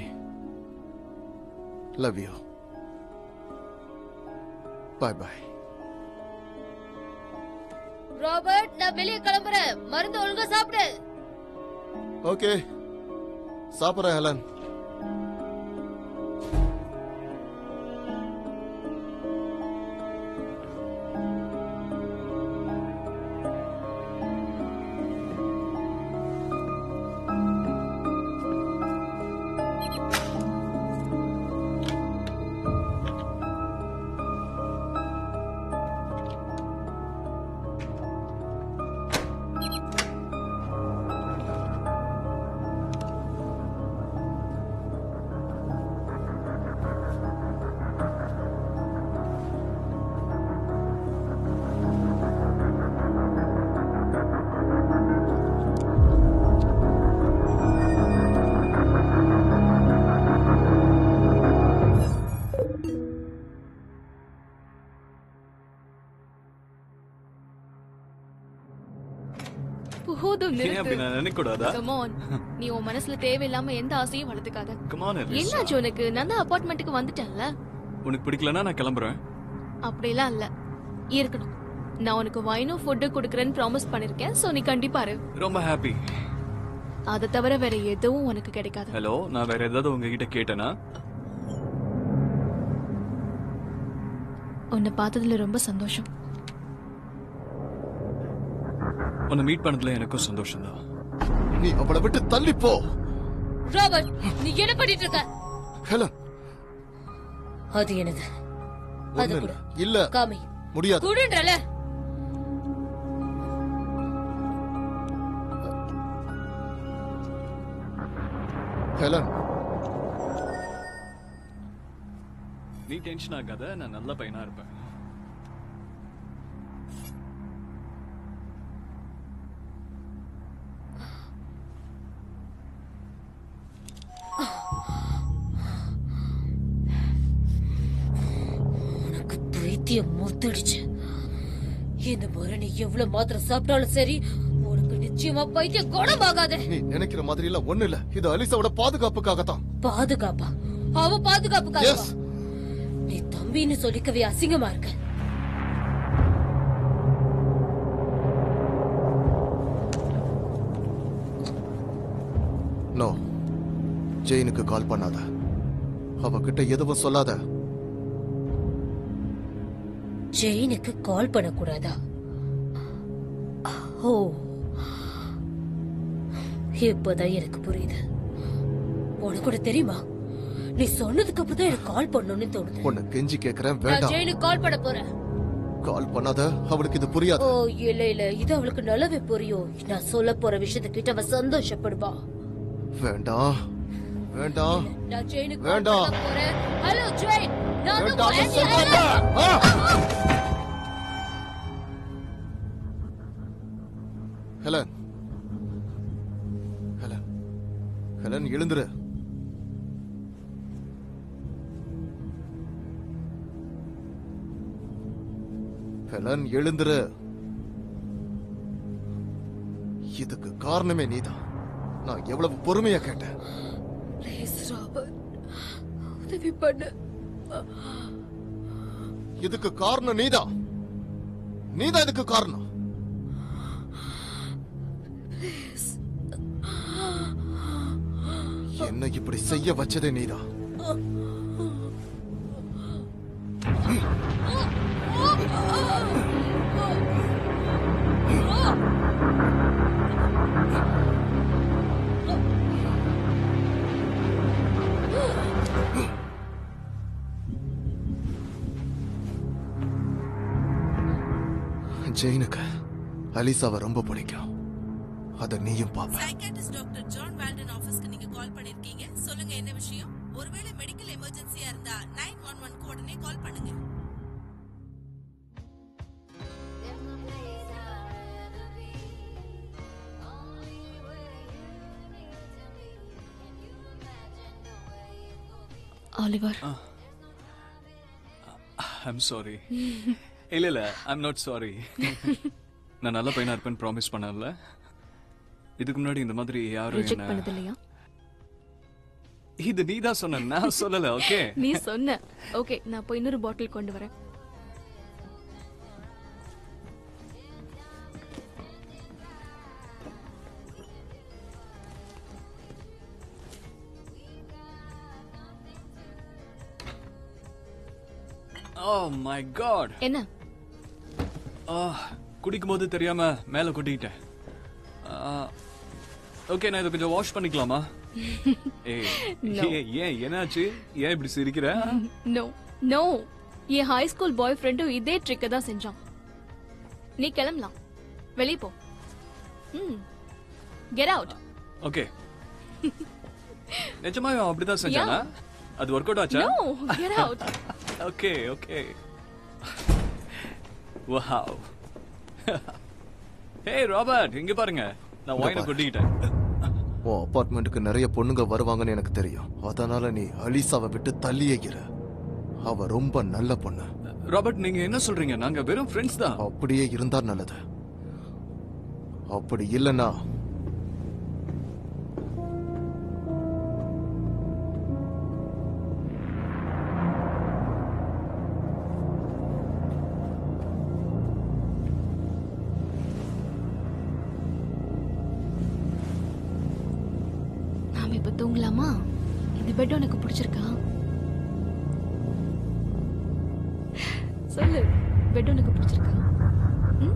love you bye bye Robert நான் வெளியே கிளம்புறேன் மருந்து ஒழுங்கா சாப்பிடு ஓகே சாப்பிட்றேன் ஹெலன் போதும் ஏன் அப்படி நிறுத்து நான் நினைக்க கூடாதா Come on. நீ உன் மனசுல தேவையில்லாம எந்த ஆசையும் வளர்த்துக்காத கமான என்னாச்சு உனக்கு நான் தான் அபார்ட்மெண்ட்டுக்கு வந்துட்டேன்ல உனக்கு பிடிக்கலன்னா நான் கிளம்புறேன் அப்படிலாம் இல்ல இருக்கணும் நான் உனக்கு வைனும் ஃபுட்டு கொடுக்கறேன்னு ப்ராமிஸ் பண்ணிருக்கேன் சோ நீ கண்டிப்பா இரு ரொம்ப ஹாப்பி அதை தவிர வேற எதுவும் உனக்கு கிடைக்காது ஹலோ நான் வேற ஏதாவது உங்ககிட்ட கேட்டேனா உன்னை பார்த்ததுல ரொம்ப சந்தோஷம் உன்னை மீட் பண்ணதுல எனக்கும் சந்தோஷம் தான் நீ அவளை விட்டு தள்ளி போ ராபர்ட் நீ என்ன பண்ணிட்டு இருக்க ஹெலன் அது எனது அது ஒண்ணு கூட இல்ல. இல்ல காமி முடியாது குடுன்றல ஹெலன் நீ டென்ஷன் ஆகாத நான் நல்ல பையனா இருப்பேன் உனக்கு பைத்தியம் மூத்தடிச்சு இந்த முறை நீ எவ்வளவு மாத்திரம் சாப்பிட்டாலும் சரி உனக்கு நிச்சயமா பைத்தியம் குணமாகாது நீ நினைக்கிற மாதிரி எல்லாம் ஒண்ணு இல்ல இது அலிசாவோட பாதுகாப்புக்காகத்தான் பாதுகாப்பா அவ பாதுகாப்புக்காக Yes. நீ தம்பின்னு சொல்லிக்கவே அசிங்கமா இருக்க நோ ஜெயினுக்கு கால் பண்ணாத அவகிட்ட எதுவும் சொல்லாத ஜெயினுக்கு கால் பண்ணக்கூடாதா ஓ இப்பதான் எனக்கு புரியுது உனக்கு கூட தெரியுமா நீ சொன்னதுக்கு அப்புறம் தான் எனக்கு கால் பண்ணணும்னு தோணுது உன்னை கெஞ்சி கேக்குறேன் நான் வேண்டாம் ஜெயினுக்கு கால் பண்ண போறேன் கால் பண்ணாத அவளுக்கு இது புரியாது ஓ இல்ல இல்ல இது அவளுக்கு நல்லாவே புரியும் நான் சொல்ல போற விஷயத்தை கிட்ட அவ சந்தோஷப்படுவா வேண்டாம் வேண்டாம் நான் ஜெயினுக்கு கால் வேண்டாம். பண்ண போறேன் ஹலோ ஜெயின் நான் தான் வேண்டாம்னு உன் சொல்றேன்ல. aunty ஆ! ஹெலன் ஹெலன் ஹெலன் எழுந்துரு ஹெலன் எழுந்துரு இதுக்கு காரணமே நீதான் நான் எவ்வளவு பொறுமையா கேட்டேன் Please, Robert. உதவி பண்ணு இதுக்கு காரணம் நீதான் நீதான் இதுக்கு காரணம் என்ன இப்படி செய்ய வச்சதே நீதான் ஜெயினுக்கு அலிசாவை ரொம்ப பிடிக்கும் அத நீயும் பாப்ப சைக்காட்ரிஸ்ட் டாக்டர் ஜான் வால்டன் ஆபீஸ்க்கு நீங்க கால் பண்ணிருக்கீங்க சொல்லுங்க என்ன விஷயம் ஒருவேளை மெடிக்கல் எமர்ஜென்சியா இருந்தா நைன் ஒன் ஒன் உடனே கால் பண்ணுங்க ஆலிவர் ஐம் சாரி இல்ல இல்ல ஐம் நாட் சாரி நான் நல்ல பையனா இருப்பேன்னு ப்ராமிஸ் பண்ணல இதுக்கு முன்னாடி இந்த மாதிரி யாரும் ரிஜெக்ட் என்ன பண்ணது இல்லையா இது நீ தான் சொன்ன நான் சொல்லல ஓகே நீ சொன்ன ஓகே நான் போய் இன்னொரு பாட்டில் கொண்டு வரேன் ஓ மை காட் என்ன குடிக்கும் போது தெரியாம மேல கொட்டிக்கிட்டேன் ஓகே நான் இதை கொஞ்சம் வாஷ் பண்ணிக்கலாமா ஏய் ஏய், ஏன் என்னாச்சு ஏன் இப்படி சிரிக்கிற நோ நோ என் ஹை ஸ்கூல் பாய் ஃப்ரெண்டும் இதே ட்ரிக்கை தான் செஞ்சான் நீ கிளம்பலாம் வெளியே போ ம் கெட் அவுட் ஓகே நிஜமா இவன் அப்படிதான் செஞ்சானா அது ஒர்க் அவுட் ஆச்சா no get out okay okay wow hey Robert இங்க பாருங்க நான் வாயின கொட்டிக்கிட்டேன் உன் அபார்ட்மெண்ட்டுக்கு நிறைய பொண்ணுங்க வருவாங்கன்னு எனக்கு தெரியும் அதனால நீ அலிசாவை விட்டு தள்ளியே இரு அவ ரொம்ப நல்ல பொண்ணு ராபர்ட் நீங்க என்ன சொல்றீங்க நாங்க வெறும் ஃப்ரெண்ட்ஸ் தான் அப்படியே இருந்தா நல்லது அப்படி இல்லைன்னா நாம இப்ப தூங்கலாமா இந்த பெட் உனக்கு பிடிச்சிருக்கா சொல்லு பெட் உனக்கு பிடிச்சிருக்கா ம்?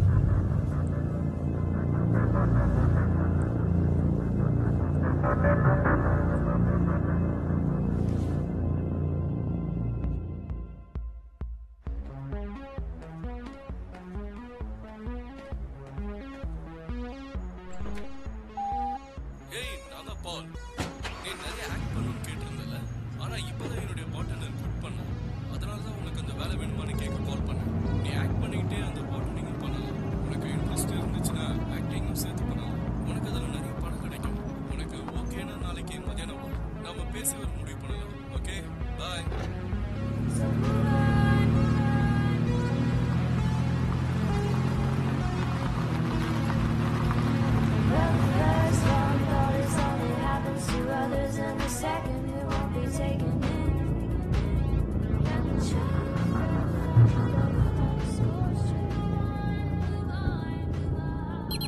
ஏய் நான் தான் பால் நீ நிறைய ஆக்ட் பண்ணணும்னு கேட்டிருந்தல ஆனா இப்பதான் என்னுடைய பார்ட்னர் குட் பண்ண அதனால தான் உனக்கு அந்த வேலை வேணுமான்னு கேட்க கால் பண்ணேன் நீ ஆக்ட் பண்ணிக்கிட்டே அந்த பார்ட்னரிங் பண்ணலாம் உனக்கு இன்ட்ரெஸ்ட் இருந்துச்சுன்னா ஆக்டிங்கும் சேர்த்து பண்ணலாம் உனக்கு அதில் நிறைய பணம் கிடைக்கும் உனக்கு ஓகேனா நாளைக்கு மதியானம் வா. நாம பேசி ஒரு முடிவு பண்ணலாம் okay bye Well, the first one thought is only happens to others, and the second it won't be taken in.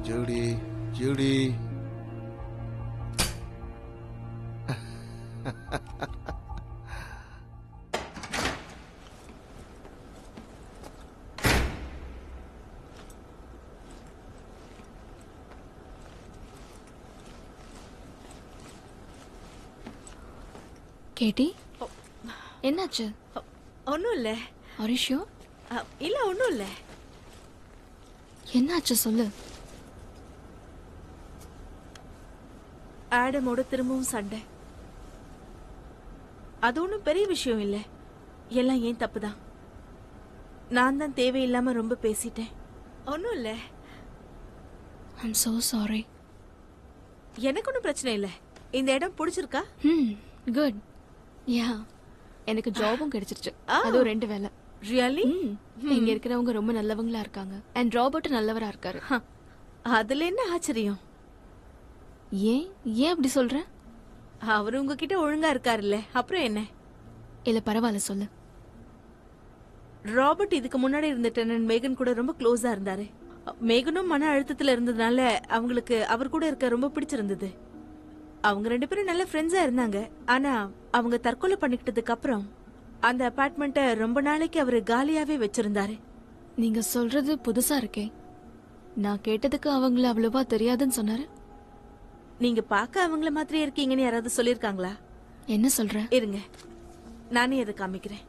Judy Judy Katie என்னாச்சு ஒன்றும் இல்லை ஹரிஷோ இல்லை ஒன்றும் இல்லை என்னாச்சு சொல்லு ஆடமோட திரும்பவும் சண்டை அது ஒன்றும் பெரிய விஷயம் இல்லை எல்லாம் ஏன் தப்பு தான் நான் தான் தேவையில்லாம ரொம்ப பேசிட்டேன் ஒன்றும் இல்லை ஐம் so சாரி எனக்கு ஒன்றும் பிரச்சனை இல்லை இந்த இடம் பிடிச்சிருக்கா ம் குட் யா எனக்கு ஜாபும் கிடைச்சிருச்சு ஆ. அதுவும் ரெண்டு வேலை ரியலி ம் இங்க இருக்கிறவங்க ரொம்ப நல்லவங்களா இருக்காங்க அண்ட் ராபர்ட் நல்லவரா இருக்காரு அதுல என்ன ஆச்சரியம் ஏன் ஏன் அப்படி சொல்ற அவர் உங்ககிட்ட ஒழுங்கா இருக்காருல்ல அப்புறம் என்ன இல்ல பரவாயில்ல சொல்லு ராபர்ட் இதுக்கு முன்னாடி இருந்த டெனன் மேகன் கூட ரொம்ப க்ளோஸா இருந்தாரு மேகனும் மன அழுத்தத்துல இருந்ததுனால அவங்களுக்கு அவர் கூட இருக்க ரொம்ப பிடிச்சிருந்தது அவங்க ரெண்டு பேரும் நல்ல ஃப்ரெண்ட்ஸா இருந்தாங்க ஆனா அவங்க தற்கொலை பண்ணிக்கிட்டதுக்கு அப்புறம் அந்த அபார்ட்மெண்ட்டை ரொம்ப நாளைக்கு அவர் காலியாவே வச்சிருந்தாரு நீங்க சொல்றது புதுசா இருக்கே நான் கேட்டதுக்கு அவங்கள அவ்வளவா தெரியாதுன்னு சொன்னாரு நீங்க பார்க்க அவங்கள மாதிரியே இருக்கீங்கன்னு யாராவது சொல்லிருக்காங்களா என்ன சொல்ற இருங்க நானே அதை காமிக்கிறேன்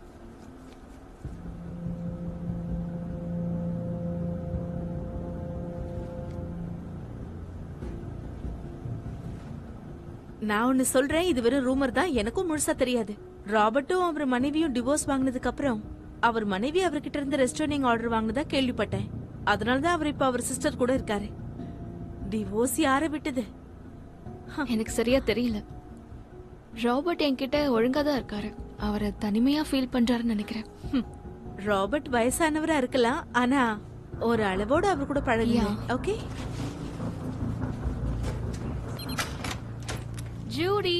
நான் ஒன்னு சொல்றேன் இது வெறும் ரூமர் தான் எனக்கும் முழுசா தெரியாது ராபர்ட்டும் அவர் மனைவியும் டிவோர்ஸ் வாங்கினதுக்கு அப்புறம் அவர் மனைவி அவர்கிட்ட இருந்து ரெஸ்டாரண்டிங் ஆர்டர் வாங்கினதா கேள்விப்பட்டேன் அதனால தான் அவர் இப்ப அவர் சிஸ்டர் கூட இருக்காரு டிவோர்ஸ் யாரை விட்டது எனக்கு சரியா தெரியல ராபர்ட் என்கிட்ட ஒழுங்கா தான் இருக்காரு அவரை தனிமையா ஃபீல் பண்றாருன்னு நினைக்கிறேன் ஹம். ராபர்ட் வயசானவரா இருக்கலாம் ஆனா ஒரு அளவோட அவர் கூட பழகுங்க Yeah. Okay Judy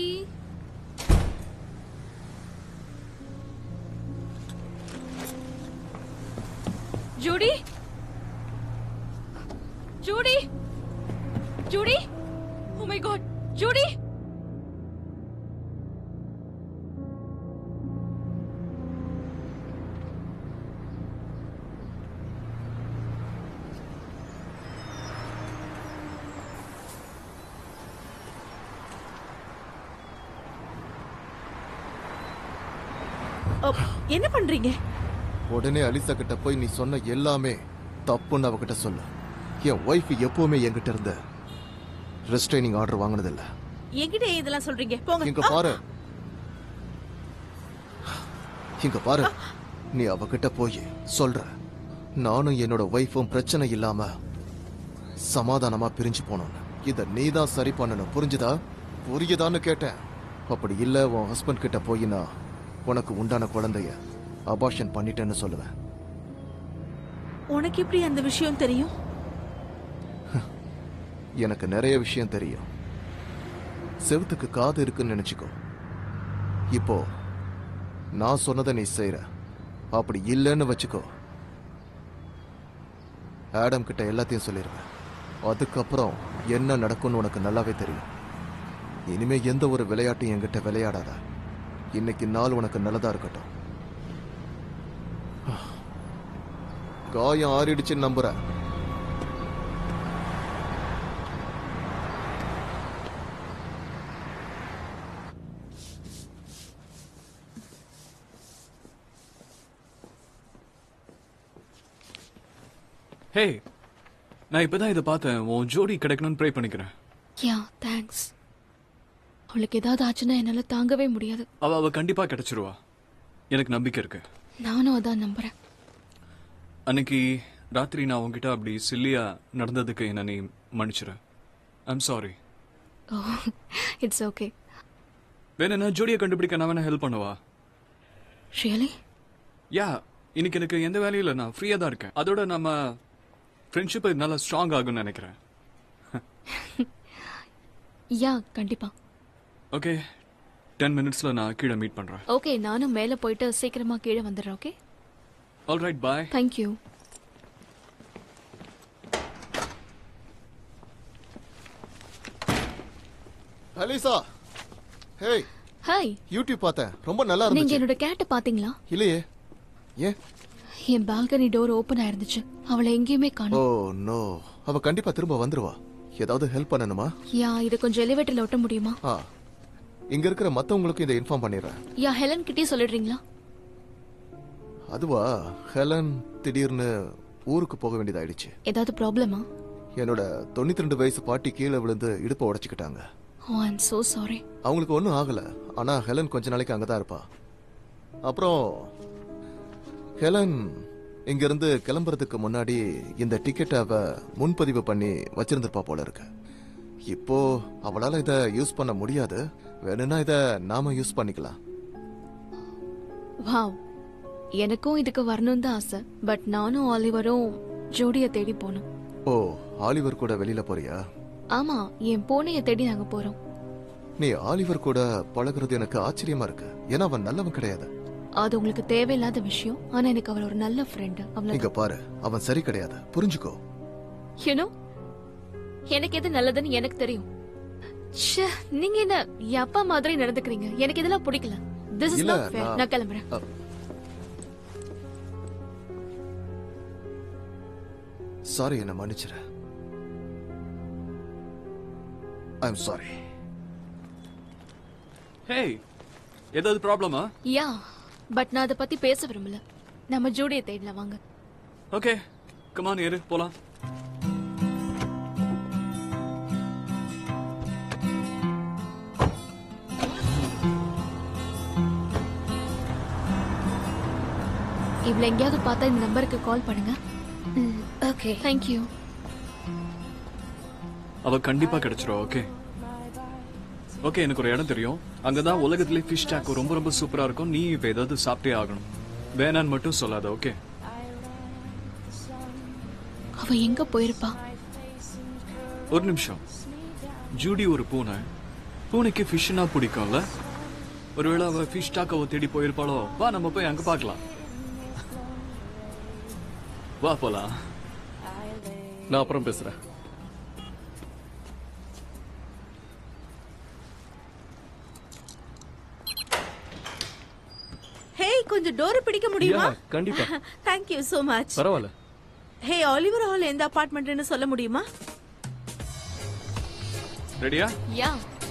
Judy Judy Judy oh my God Judy oh, என்ன பண்றீங்க உடனே அலிசா கிட்ட போய் நீ சொன்ன எல்லாமே தப்புன்னு அவகிட்ட சொல்லு என் ஒய்ஃப் எப்பவுமே என்கிட்ட இருந்த ரெஸ்ட்ரைனிங் ஆர்டர் வாங்கினதில்ல என்கிட்ட ஏன் இதெல்லாம் சொல்றீங்க போங்க இங்க பாரு இங்க பாரு நீ அவகிட்ட போய் சொல்ற நானும் என்னோட ஒய்ஃபும் பிரச்சனை இல்லாம சமாதானமா பிரிஞ்சு போனோம் இத நீ தான் சரி பண்ணணும் புரிஞ்சுதா புரியுதான்னு கேட்டேன் அப்படி இல்ல உன் ஹஸ்பண்ட் கிட்ட போய் நான் உனக்கு உண்டான குழந்தைய அபார்ஷன் பண்ணிட்டேன்னு சொல்லுவேன் உனக்கு எப்படி அந்த விஷயம் தெரியும் எனக்கு நிறைய விஷயம் தெரியும் செவுத்துக்கு காது இருக்குன்னு நினைச்சுக்கோ இப்போ நான் சொன்னதை நீ செய்யற அப்படி இல்லைன்னு வச்சுக்கோ ஆடம் கிட்ட எல்லாத்தையும் சொல்லிடுவேன் அதுக்கப்புறம் என்ன நடக்கும்னு உனக்கு நல்லாவே தெரியும் இனிமே எந்த ஒரு விளையாட்டும் என்கிட்ட விளையாடாத இன்னைக்கு நாள் உனக்கு நல்லதா இருக்கட்டும் காயம் ஆறிடுச்சுன்னு நம்புறேன் ஹே நான் இப்பதான் இதை பார்த்தேன் உன் ஜோடி கிடைக்கணும்னு ப்ரே பண்ணிக்கிறேன் யா தேங்க்ஸ் அவளுக்கு ஏதாவது ஆச்சுன்னா என்னால தாங்கவே முடியாது அவ அவ கண்டிப்பா கிடைச்சிருவா எனக்கு நம்பிக்கை இருக்கு நானும் அதான் நம்புறேன் அன்னைக்கு ராத்திரி நான் உன்கிட்ட அப்படி சில்லியா நடந்ததுக்கு என்ன நீ மன்னிச்சிரு I'm sorry oh it's okay வேணும்னா ஜோடியை கண்டுபிடிக்க நான் வேணா ஹெல்ப் பண்ணவா ரியலி யா இன்னைக்கு எனக்கு எந்த வேலையும் இல்லை நான் ஃப்ரீயாக தான் இருக்கேன் அதோட நம்ம ஃப்ரெண்ட்ஷிப் நல்லா ஸ்ட்ராங் ஆகும்னு நினைக்கிறேன் யா கண்டிப்பா ஓகே டென் மினிட்ஸில் நான் கீழே மீட் பண்ணுறேன் ஓகே நானும் மேல போயிட்டு சீக்கிரமா கீழே வந்துடுறேன் okay all right bye thank you Alyssa hey hi YouTube பார்த்தேன் ரொம்ப நல்லா நீங்க இருந்துச்சு என்னோட கேட்ட பாத்தீங்களா இல்லையே ஏன் என் பால்கனி டோர் ஓபன் ஆயிருந்துச்சு அவளை எங்கேயுமே ஓ காணோம் நோ அவ கண்டிப்பா திரும்ப வந்துருவா ஏதாவது ஹெல்ப் பண்ணணுமா யா இதை கொஞ்சம் எலிவேட்டர்ல ஒட்ட முடியுமா ஆ இங்க இருக்கிற மத்தவங்களுக்கும் இதை இன்ஃபார்ம் பண்ணிடுறேன் யா ஹெலன் கிட்டே சொல்லிடுறீங்களா அதுவா ஹெலன் திடீர்னு ஊருக்கு போக வேண்டியதாயிடுச்சு ஏதாவது ப்ராப்ளமா என்னோட தொண்ணூத்தி ரெண்டு வயசு பாட்டி கீழே விழுந்து இடுப்பை உடைச்சுக்கிட்டாங்க ஓ ஐம் சோ சாரி அவங்களுக்கு ஒன்றும் ஆகல ஆனா ஹெலன் கொஞ்ச நாளைக்கு அங்கதான் இருப்பா அப்புறம் ஹெலன் இங்கிருந்து கிளம்புறதுக்கு முன்னாடி இந்த டிக்கெட்டை அவ முன்பதிவு பண்ணி வச்சிருந்திருப்பா போல இருக்கு இப்போ அவளால இத யூஸ் பண்ண முடியாது வேணும்னா இத நாம யூஸ் பண்ணிக்கலாம் வாவ் எனக்கும் இதுக்கு வரணும் தான் ஆசை பட் நானும் ஆலிவரும் ஜோடியை தேடி போனோம் ஓ ஆலிவர் கூட வெளியில போறியா ஆமா என் பூனையை தேடி நாங்க போறோம் நீ ஆலிவர் கூட பழகுறது எனக்கு ஆச்சரியமா இருக்கு ஏன்னா அவன் நல்லவன் கிடையாது அது உங்களுக்கு தேவையில்லாத விஷயம் ஆனா எனக்கு அவர் ஒரு நல்ல ஃப்ரெண்ட் இங்க அவ்வளவு பாரு அவன் சரி கிடையாது புரிஞ்சுக்கோ யூனோ எனக்கு எது நல்லதுன்னு எனக்கு தெரியும் ச்சே, நீங்க என்ன என் அப்பா மாதிரி நடந்துக்கிறீங்க எனக்கு இதெல்லாம் பிடிக்கல திஸ் இஸ் இல்ல, நாட் ஃபேர் நான்- நான் கிளம்புறேன் சாரி என்ன மன்னிச்சிரு ஐ எம் சாரி ஹேய் ஏதாவது ப்ராப்ளமா யா பட் நான் அதை பத்தி பேச விரும்பல நம்ம ஜோடியை தேடலாம் வாங்க ஓகே கமான் ஏறு போலாம் இவ்வளவு எங்கேயாவது பார்த்தா இந்த நம்பருக்கு கால் பண்ணுங்க ஓகே தேங்க்யூ அவ கண்டிப்பா கிடைச்சிரும் ஓகே ஓகே எனக்கு ஒரு இடம் தெரியும் அங்கதான் உலகத்திலே ஃபிஷ் டாக்கோ ரொம்ப ரொம்ப சூப்பரா இருக்கும் நீ இப்ப ஏதாவது சாப்பிட்டே ஆகணும் வேணான்னு மட்டும் சொல்லாத ஓகே அவ எங்க போயிருப்பா ஒரு நிமிஷம் ஜூடி ஒரு பூனை பூனைக்கு ஃபிஷ்னா பிடிக்கும்ல ஒருவேளை அவ ஃபிஷ் டாக்கோவை தேடி போயிருப்பாளோ வா நம்ம போய் அங்க பார்க்கலாம் வா போலாம் நான் அப்புறம் பேசுறேன் ஹேய் கொஞ்சம் டோரை பிடிக்க முடியுமா Yeah, கண்டிப்பா. தேங்க் யூ so மச் பரவாயில்ல ஹே ஆலிவர் ஹால் எந்த அபார்ட்மெண்ட்னு சொல்ல முடியுமா ரெடியா யா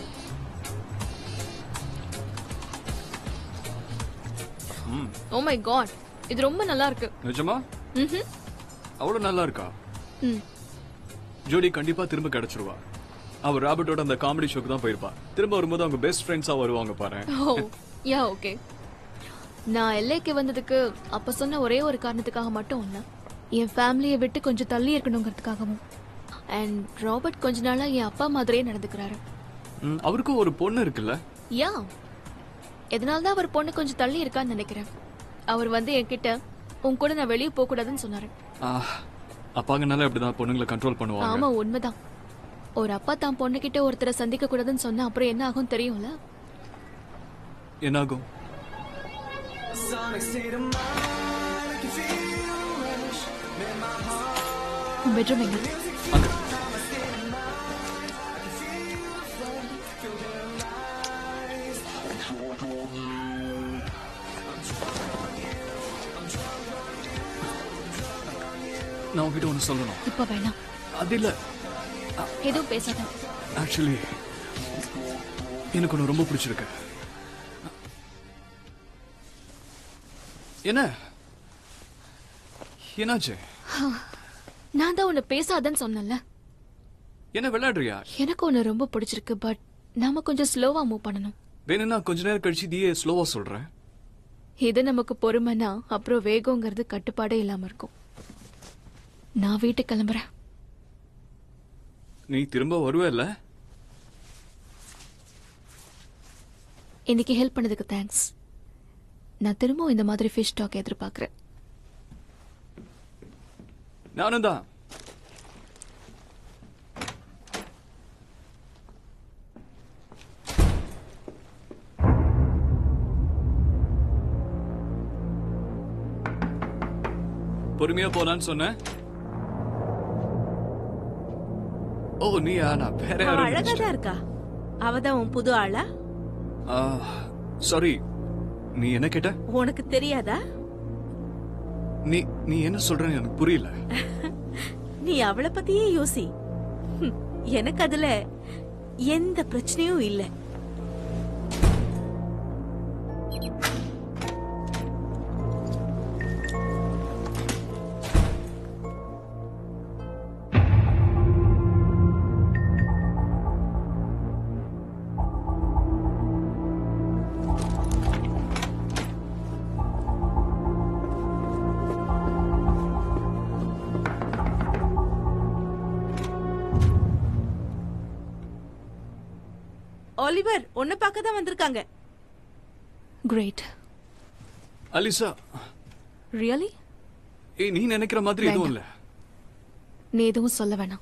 ஓ மை காட் இது ரொம்ப நல்லா இருக்கு நிஜமா ம்ஹும். அவ்வளவு நல்லா இருக்கா ம். ஜோடி கண்டிப்பா திரும்ப கிடைச்சிருவா அவ ராபர்ட்டோட அந்த காமெடி ஷோக்கு தான் போயிருப்பா திரும்ப வரும்போது அவங்க பெஸ்ட் ஃப்ரெண்ட்ஸா வருவாங்க பாரு ஓ யா ஓகே நான் எல்லைக்கு வந்ததுக்கு அப்ப சொன்ன ஒரே ஒரு காரணத்துக்காக மட்டும் இல்ல என் ஃபேமிலியை விட்டு கொஞ்சம் தள்ளி இருக்கணுங்கிறதுக்காகவும் அண்ட் ராபர்ட் கொஞ்ச நாளா என் அப்பா மாதிரியே நடந்துக்கிறாரு ம், அவருக்கும் ஒரு பொண்ணு இருக்குல்ல யா இதனால தான் அவர் பொண்ணு கொஞ்சம் தள்ளி இருக்கான்னு நினைக்கிறேன் அவர் வந்து என்கிட்ட உன் கூட நான் வெளியே போக கூடாதுன்னு சொன்னாரு ஆஹ், அப்பாங்கனால இப்படிதான் பொண்ணுங்களை கண்ட்ரோல் பண்ணுவாங்க ஆமா உண்மைதான் ஒரு அப்பா தான் பொண்ணுகிட்ட ஒருத்தரை சந்திக்க கூடாதுன்னு சொன்னா அப்புறம் என்ன ஆகும் தெரியும்ல என்னாகும் உன் பெட்ரூம் எங்க அங்க நான் உங்ககிட்ட ஒன்று சொல்லணும் இப்ப வேணாம் அது இல்ல எதுவும் பேசாத ஆக்சுவலி எனக்கு ஒன்று ரொம்ப பிடிச்சிருக்கு என்ன என்னாச்சு நான் தான் உன்னை பேசாதன்னு சொன்னேன்ல என்ன விளையாடுறியா எனக்கு ஒன்னு ரொம்ப பிடிச்சிருக்கு பட் நாம கொஞ்சம் ஸ்லோவா மூவ் பண்ணணும் வேணும்னா கொஞ்ச நேரம் கழிச்சு நீயே ஸ்லோவா சொல்றேன் இது நமக்கு பொறுமைனா அப்புறம் வேகங்கிறது கட்டுப்பாடே இல்லாம இருக்கும் நான் வீட்டுக்கு கிளம்புறேன் நீ திரும்ப வருவே இல்ல இன்னைக்கு ஹெல்ப் பண்ணதுக்கு தேங்க்ஸ் நான் திரும்பவும் இந்த மாதிரி ஃபிஷ் டாக் எதிர்பார்க்கறேன் நானும் தான் பொறுமையா போலான்னு சொன்னேன் ஓ நீயா நான் வேற அவ யாரும் அழகா நினைச்சிட்டேன். தான் இருக்கா அவதான் உன் புது ஆளா சாரி நீ என்ன கேட்ட உனக்கு தெரியாதா நீ நீ என்ன சொல்றன்னு எனக்கு புரியல நீ அவளை பத்தியே யோசி ஹம், எனக்கு அதுல எந்த பிரச்சனையும் இல்ல ஆலிவர் உன்னை பார்க்க தான் வந்திருக்காங்க கிரேட் அலிசா ரியலி ஏய் நீ நினைக்கிற மாதிரி எதுவும் இல்ல நீ எதுவும் சொல்ல வேணாம்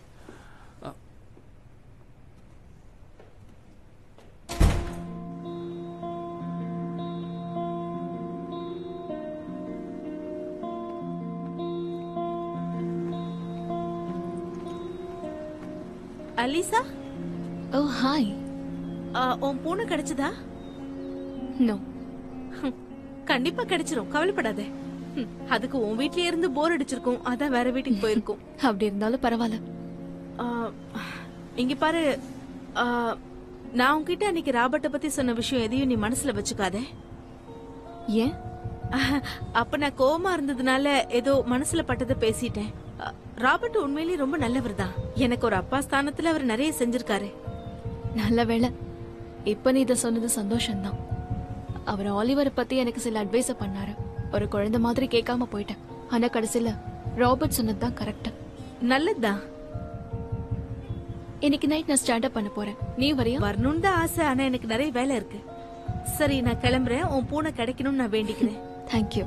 அலிசா ஓ ஹாய் ஆ, உன் பூனை கிடைச்சதா நோ ஹம், கண்டிப்பா கிடைச்சிரும் கவலைப்படாத ஹம், அதுக்கு உன் வீட்லயே இருந்து போர் அடிச்சிருக்கும் அதான் வேற வீட்டுக்கு போயிருக்கும் அப்படி இருந்தாலும் பரவாயில்ல ஆ, இங்க பாரு ஆ, நான் உன்கிட்ட அன்னைக்கு ராபர்ட்ட பத்தி சொன்ன விஷயம் எதையும் நீ மனசுல வச்சுக்காத ஏன் அப்ப நான் கோவமா இருந்ததுனால ஏதோ மனசுல பட்டதை பேசிட்டேன் அ, ராபர்ட் உண்மையிலேயே ரொம்ப நல்லவர் தான் எனக்கு ஒரு அப்பா ஸ்தானத்துல அவர் நிறைய செஞ்சிருக்காரு நல்ல வேளை இப்ப நீ இதை சொன்னது சந்தோஷம்தான் அவர் ஆலிவரை பத்தி எனக்கு சில அட்வைஸ பண்ணாரு ஒரு குழந்தை மாதிரி கேட்காம போயிட்டேன் ஆனா கடைசியில ராபர்ட் சொன்னதுதான் கரெக்ட் நல்லதுதான் இன்னைக்கு நைட் நான் ஸ்டாண்ட் அப் பண்ண போறேன் நீ வரியா வரணும்னு தான் ஆசை ஆனா எனக்கு நிறைய வேலை இருக்கு சரி நான் கிளம்புறேன் உன் பூனை கிடைக்கணும்னு நான் வேண்டிக்கிறேன் தேங்க்யூ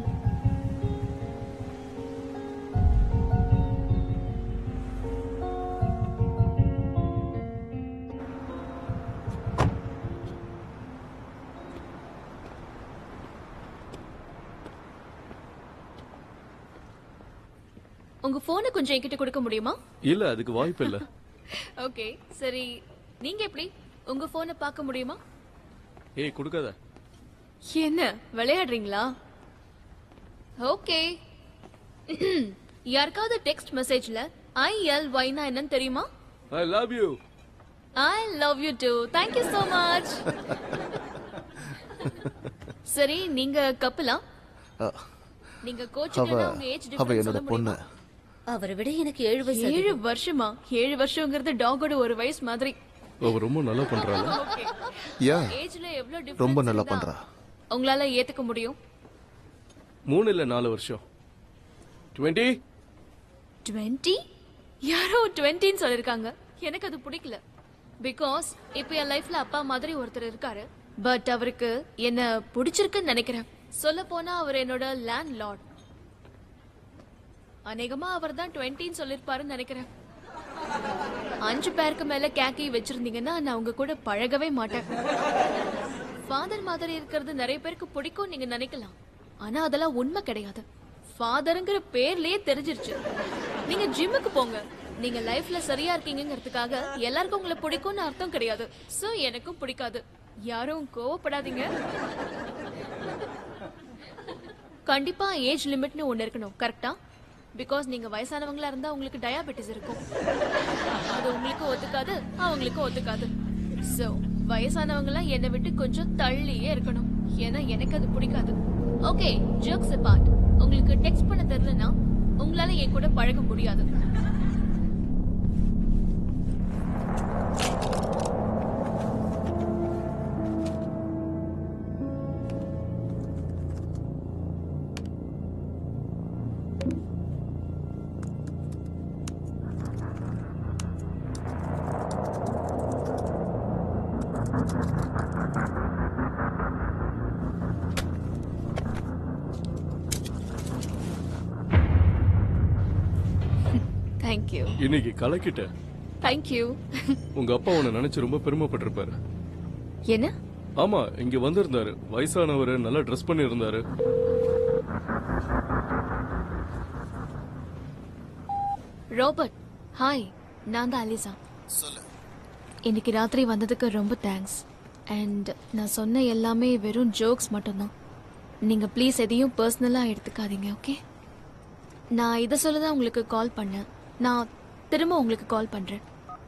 உங்க போனை கொஞ்சம் என்கிட்ட கொடுக்க முடியுமா இல்ல அதுக்கு வாய்ப்பு இல்ல ஓகே சரி நீங்க எப்படி உங்க போனை பார்க்க முடியுமா ஏய் கொடுக்காத என்ன விளையாடுறீங்களா ஓகே யாருக்காவது டெக்ஸ்ட் மெசேஜ்ல ஐ எல் ஒய்னா என்னன்னு தெரியுமா I love you I love you too thank you so much சரி நீங்க கப்பலா அ, நீங்க அவ கோச்சுக்கு உங்க ஏஜ் அவ டிஃபரன்ஸ் என்னோட சொல்ல பொண்ணு முடியுமா அவரை விட எனக்கு ஏழு வயசு ஏழு வருஷமா ஏழு வருஷங்கிறது டாகோட ஒரு வயசு மாதிரி அவ ரொம்ப நல்லா பண்றாள் ஓகே யா ஏஜ்ல எவ்வளவு difference ரொம்ப நல்லா இருந்தா பண்றா உங்களால ஏத்துக்க முடியும் மூணு இல்ல நாலு வருஷம் டுவெண்ட்டி டுவெண்ட்டி யாரோ டுவெண்ட்டின்னு சொல்லிருக்காங்க எனக்கு அது பிடிக்கல பிகாஸ் இப்போ என் லைஃப்ல அப்பா மாதிரி ஒருத்தர் இருக்காரு பட் அவருக்கு என்ன பிடிச்சிருக்குன்னு நினைக்கிறேன் சொல்ல போனா அவர் என்னோட லேண்ட் லார்ட் அநேகமா அவர் தான் டுவெண்ட்டின்னு சொல்லிருப்பாருன்னு நினைக்கிறேன் அஞ்சு பேருக்கு மேல கேக்கி வச்சிருந்தீங்கன்னா நான் உங்க கூட பழகவே மாட்டேன் ஃபாதர் மாதிரி இருக்கிறது நிறைய பேருக்கு பிடிக்கும் நீங்க நினைக்கலாம் ஆனா அதெல்லாம் உண்மை கிடையாது ஃபாதருங்கிற பேர்லயே தெரிஞ்சிருச்சு நீங்க ஜிம்முக்கு போங்க நீங்க லைஃப்ல சரியா இருக்கீங்கங்கிறதுக்காக எல்லாருக்கும் உங்களை பிடிக்கும்னு அர்த்தம் கிடையாது சோ எனக்கும் பிடிக்காது யாரும் கோவப்படாதீங்க கண்டிப்பா ஏஜ் லிமிட்னு ஒண்ணு இருக்கணும் கரெக்டா பிகாஸ் நீங்க வயசானவங்களா இருந்தா உங்களுக்கு டயாபெட்டிஸ் இருக்கும் அது உங்களுக்கு ஒத்துக்காது அவங்களுக்கு ஒத்துக்காது சோ வயசானவங்க எல்லாம் என்னை விட்டு கொஞ்சம் தள்ளியே இருக்கணும் ஏன்னா எனக்கு அது பிடிக்காது ஓகே ஜோக்ஸ் அபார்ட் உங்களுக்கு டெக்ஸ்ட் பண்ண தெரியலனா உங்களால என் கூட பழக முடியாது தேங்க்யூ இன்னைக்கு கலக்கிட்ட தேங்க்யூ உங்க அப்பா உன்னை நினைச்சு ரொம்ப பெருமைப்பட்டிருப்பாரு என்ன ஆமா இங்க வந்திருந்தாரு வயசானவரு நல்லா ட்ரெஸ் பண்ணி இருந்தாரு ராபர்ட் ஹாய் நான் தான் அலிசா சொல்லு இன்னைக்கு ராத்திரி வந்ததுக்கு ரொம்ப தேங்க்ஸ் அண்ட் நான் சொன்ன எல்லாமே வெறும் ஜோக்ஸ் மட்டும்தான் நீங்கள் ப்ளீஸ் எதையும் பர்சனலாக எடுத்துக்காதீங்க ஓகே நான் இதை சொல்ல தான் உங்களுக்கு கால் பண்ணேன் நான் திரும்ப உங்களுக்கு கால் பண்ணுறேன்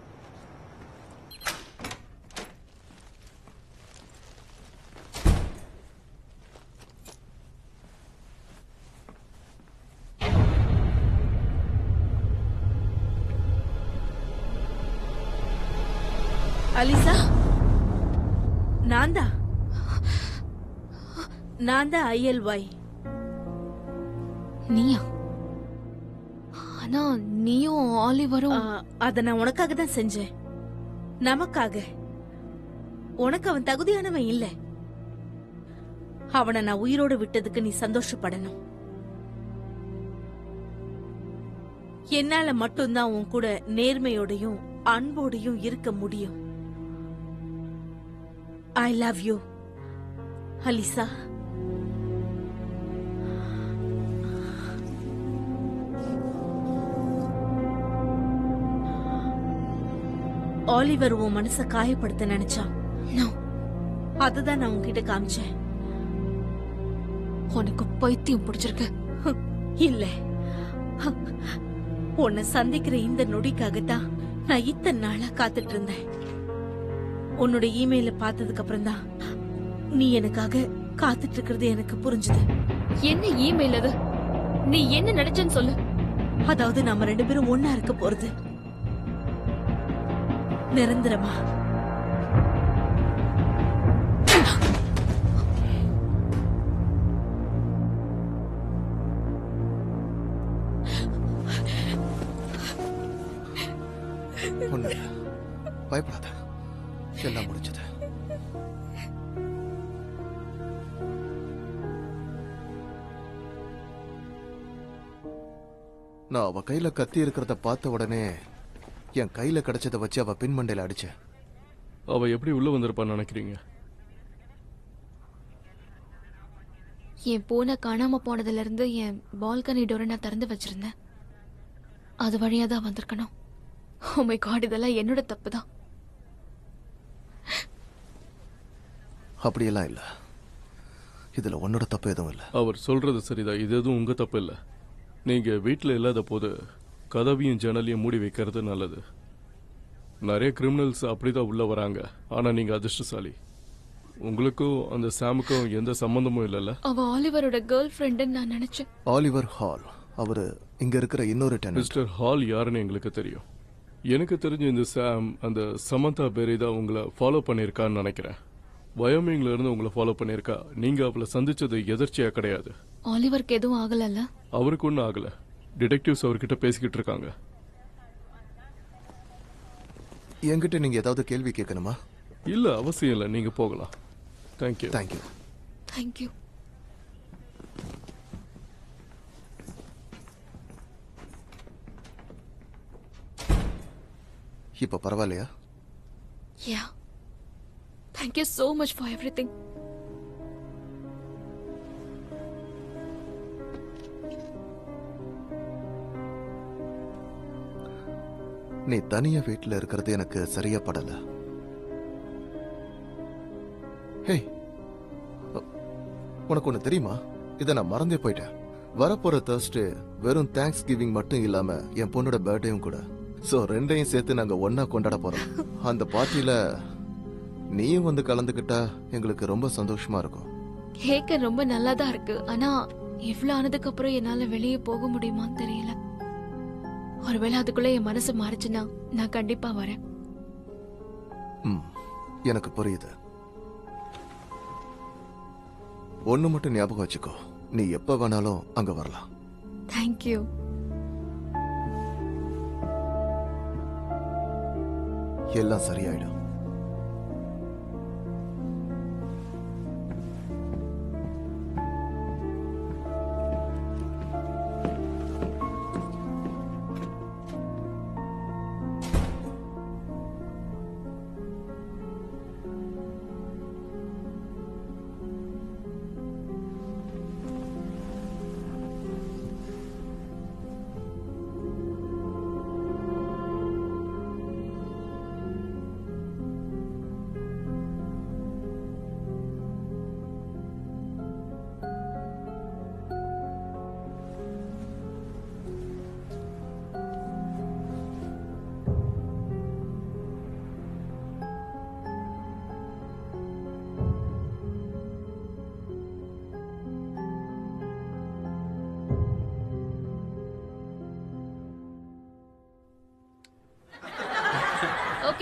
அலிசா நான் தான் நான் தான் ஐஎல்ஒய் நீயா ஆனா நீயும் ஆலிவரும் அத நான் உனக்காக தான் செஞ்சேன் நமக்காக உனக்கு அவன் தகுதியானவன் இல்ல அவனை நான் உயிரோட விட்டதுக்கு நீ சந்தோஷப்படணும் என்னால மட்டும்தான் உன் கூட நேர்மையோடையும் அன்போடையும் இருக்க முடியும் I love you Alyssa Oliver உன் மனச காயப்படுத்த நினைச்சான் No. அதுதான் நான் உன்கிட்ட காமிச்சேன் உனக்கு பைத்தியம் பிடிச்சிருக்கு இல்ல உன்னை சந்திக்கிற இந்த நொடிக்காகத்தான் நான் இத்தனை நாளா காத்துட்டு இருந்தேன் உன்னோட இமெயில பார்த்ததுக்கு அப்புறம் தான் நீ எனக்காக காத்துட்டு இருக்கிறது எனக்கு புரிஞ்சுது என்ன இமெயில் அது நீ என்ன நினைச்சேன்னு சொல்லு அதாவது நம்ம ரெண்டு பேரும் ஒன்னா இருக்க போறது நிரந்தரமா ஒண்ணு இல்ல. பயப்படாத எல்லாம் முடிஞ்சது நான் அவ கையில கத்தி இருக்கிறத பார்த்த உடனே என் கையில கிடைச்சத வச்சு அவ பின்மண்டையில அடிச்சேன் அவ எப்படி உள்ள வந்திருப்பான்னு நினைக்கிறீங்க என் பூனை காணாம போனதுல இருந்து என் பால்கனி டோரை நான் திறந்து வச்சிருந்தேன் அது வழியா தான் வந்திருக்கணும் ஓ மை காட் இதெல்லாம் என்னோட தப்பு தான் அப்படியெல்லாம் இல்ல இதுல உன்னோட தப்பு எதுவும் இல்ல அவர் சொல்றது சரிதான் இது எதுவும் உங்க தப்பு இல்ல நீங்க வீட்டில் இல்லாத போது கதவையும் ஜன்னலையும் மூடி வைக்கிறது நல்லது நிறைய கிரிமினல்ஸ் அப்படிதான் உள்ள வராங்க ஆனா நீங்க அதிர்ஷ்டசாலி உங்களுக்கும் அந்த சாமுக்கும் எந்த சம்பந்தமும் இல்லைல்ல அவ ஆலிவரோட கேர்ள் ஃப்ரெண்டுன்னு நான் நினைச்சேன் ஆலிவர் ஹால் அவரு இங்க இருக்கிற இன்னொரு டெனன்ட் மிஸ்டர் ஹால் யாருன்னு எங்களுக்கு தெரியும் எனக்கு தெரிஞ்ச இந்த சாம் அந்த சமந்தா பேரை தான் உங்களை ஃபாலோ பண்ணியிருக்கான்னு நினைக்கிறேன் வயோமிங்ல இருந்து உங்களை ஃபாலோ பண்ணியிருக்கா நீங்க அவளை சந்திச்சது எதர்ச்சியா கிடையாது ஆலிவருக்கு எதுவும் ஆகலல்ல அவருக்கு ஒன்றும் ஆகல டிடெக்டிவ்ஸ் அவர்கிட்ட பேசிக்கிட்டு இருக்காங்க என்கிட்ட நீங்க ஏதாவது கேள்வி கேட்கணுமா இல்ல அவசியம் இல்லை நீங்க போகலாம் தேங்க்யூ தேங்க்யூ தேங்க்யூ இப்ப பரவாயில்லையா yeah thank you so much for everything நீ தனியா வீட்டுல இருக்கிறது எனக்கு சரியா படல ஹே உனக்கு ஒண்ணு தெரியுமா இதை நான் மறந்தே போயிட்டேன் வரப்போற தேர்ஸ்டே வெறும் தேங்க்ஸ் கிவிங் மட்டும் இல்லாம என் பொண்ணோட பர்த்டேயும் கூட சோ ரெண்டையும் சேர்த்து நாங்க ஒன்னா கொண்டாட போறோம் அந்த பார்ட்டில நீயும் வந்து கலந்துக்கிட்டா எங்களுக்கு ரொம்ப சந்தோஷமா இருக்கும் கேட்க ரொம்ப நல்லா தான் இருக்கு ஆனா இவ்ளோ ஆனதுக்கு அப்புறம் என்னால வெளியே போக முடியுமான்னு தெரியல ஒருவேளை அதுக்குள்ள என் மனசு மாறுச்சுன்னா நான் கண்டிப்பா வரேன் ம் எனக்கு புரியுது ஒண்ணு மட்டும் ஞாபகம் வச்சுக்கோ நீ எப்ப வேணாலும் அங்க வரலாம் தேங்க்யூ எல்லாம் சரியாயிடும்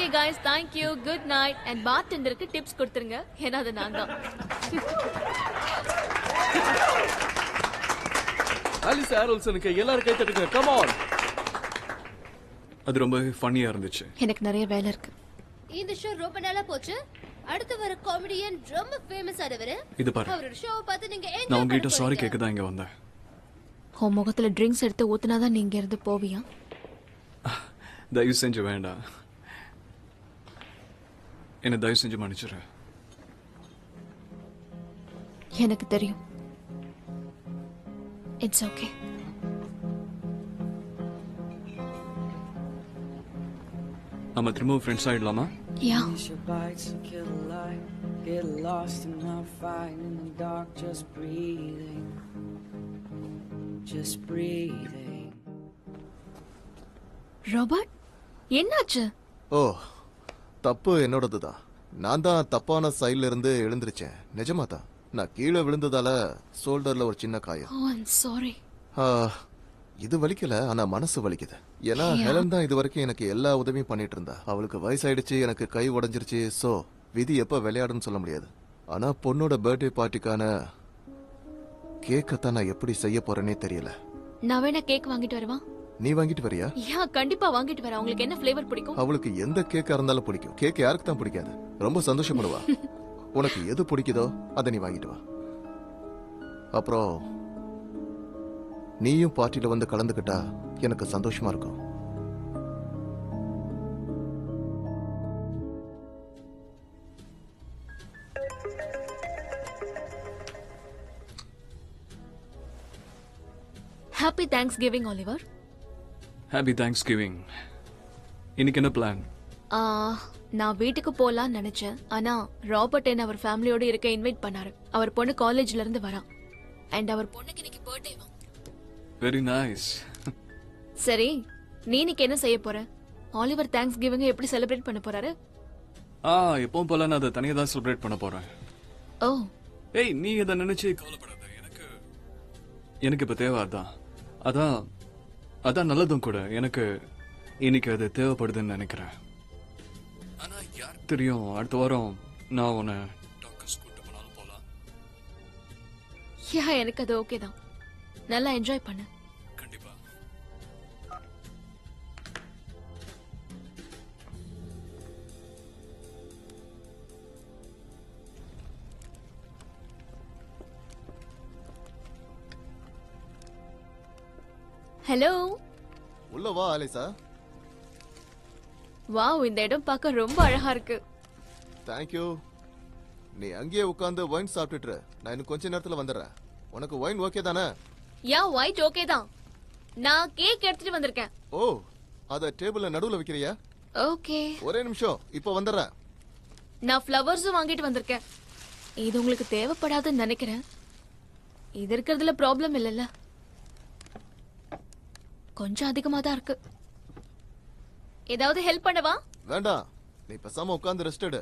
guys thank you good night and bar டெண்டருக்கு டிப்ஸ் கொடுத்துருங்க ஏன்னா அது நான் தான் ஆலிஸ் ஆரோல்சனுக்கு எல்லாரும் கை தட்டுங்க கம் ஆன் அது ரொம்ப ஃபன்னியா இருந்துச்சு எனக்கு நிறைய வேலை இருக்கு இந்த ஷோ ரொம்ப நல்லா போச்சு அடுத்து வர காமெடியன் ரொம்ப ஃபேமஸ் ஆனவர் இது பாரு அவரோட ஷோவை பார்த்து நீங்க நான் enjoy உங்ககிட்ட பண்ண சாரி போறீங்க. கேட்க தான் இங்க வந்தேன் உன் முகத்துல ட்ரிங்க்ஸ் எடுத்து ஊத்துனாதான் நீங்க இருந்து போவியா தயவு செஞ்சு வேண்டாம் என்ன தயவு செஞ்சு மன்னிச்சிரு எனக்கு தெரியும் இட்ஸ் ஓகே நம்ம திரும்ப ஃப்ரெண்ட்ஸ் ஆயிடலாமா yeah Finish your bites and kill a light. Get lost and not fight in the dark, just breathing. Just breathing. Robert என்னாச்சு ஓ தப்பு என்னோடது தான் நான் தான் தப்பான சைட்ல இருந்து எழுந்திருச்சேன் நிஜமா தான் நான் கீழே விழுந்ததால ஷோல்டர்ல ஒரு சின்ன காயம் ஓ ஐம் சாரி ஆ, இது வலிக்கல ஆனா மனசு வலிக்குது ஏன்னா ஹெலன் தான் இது வரைக்கும் எனக்கு எல்லா உதவியும் பண்ணிட்டு இருந்தா அவளுக்கு வயசாயிடுச்சு எனக்கு கை உடைஞ்சிருச்சு சோ விதி எப்ப விளையாடுன்னு சொல்ல முடியாது ஆனா பொண்ணோட பர்த்டே பார்ட்டிக்கான கேக்கத்தான் நான் எப்படி செய்ய போறேனே தெரியல நான் வேணா கேக் வாங்கிட்டு வரவா நீ வாங்கிட்டு வரியா யா கண்டிப்பா வாங்கிட்டு வரேன் உங்களுக்கு என்ன ஃப்ளேவர் பிடிக்கும் அவளுக்கு எந்த கேக்கா இருந்தாலும் பிடிக்கும் கேக் யாருக்கு தான் பிடிக்காது ரொம்ப சந்தோஷப்படுவா உனக்கு எது பிடிக்குதோ அதை நீ வாங்கிட்டு வா அப்புறம் நீயும் பார்ட்டில வந்து கலந்துக்கிட்டா எனக்கு சந்தோஷமா இருக்கும் happy thanks giving Oliver happy thanksgiving இன்னைக்கு என்ன பிளான் நான் வீட்டுக்கு போலாம்னு நினைச்சேன் ஆனா ராபர்ட் என்ன அவர் ஃபேமிலியோட இருக்க இன்வைட் பண்ணாரு அவர் பொண்ணு காலேஜ்ல இருந்து வரா அண்ட் அவர் பொண்ணுக்கு இன்னைக்கு பர்த்டே வெரி நைஸ் சரி நீ இன்னைக்கு என்ன செய்ய போற ஆலிவர் தேங்க்ஸ் கிவிங் எப்படி செலிப்ரேட் பண்ண போறாரு ஆ எப்பவும் போல நான் அதை தனியா தான் செலிப்ரேட் பண்ண போறேன் ஓ ஏய் நீ இதை நினைச்சு கவலைப்படாத எனக்கு எனக்கு இப்ப தேவை அதான் அதான் அதான் நல்லதும் கூட எனக்கு இன்னைக்கு அது தேவைப்படுதுன்னு நினைக்கிறேன் ஆனா யாருக்கு தெரியும் அடுத்த வாரம் நான் உன்னை டாக்டர்ஸ் கூட்டு போனாலும் போலாம் யா எனக்கு அது ஓகே தான் நல்லா என்ஜாய் பண்ணு கண்டிப்பா ஹலோ உள்ள வா ஆலிசா வாவ் இந்த இடம் பார்க்க ரொம்ப அழகா இருக்கு தேங்க்யூ நீ அங்கேயே உட்காந்து ஒயின் சாப்பிட்டுட்டு இரு. நான் இன்னும் கொஞ்ச நேரத்துல வந்துடுறேன் உனக்கு ஒயின் ஓகே தானே யா ஒயிட் ஓகே தான் நான் கேக் எடுத்துட்டு வந்திருக்கேன் ஓ அத டேபிள்ல நடுவுல வைக்கிறியா ஓகே ஒரே நிமிஷம் இப்ப வந்துடுறேன் நான் ஃப்ளவர்ஸும் வாங்கிட்டு வந்திருக்கேன் இது உங்களுக்கு தேவைப்படாதுன்னு நினைக்கிறேன் இது இருக்கிறதுல ப்ராப்ளம் இல்லைல்ல கொஞ்சம் அதிகமா தான் இருக்கு ஏதாவது ஹெல்ப் பண்ணவா வேண்டாம் நீ பேசாம உட்காந்து ரெஸ்ட் எடு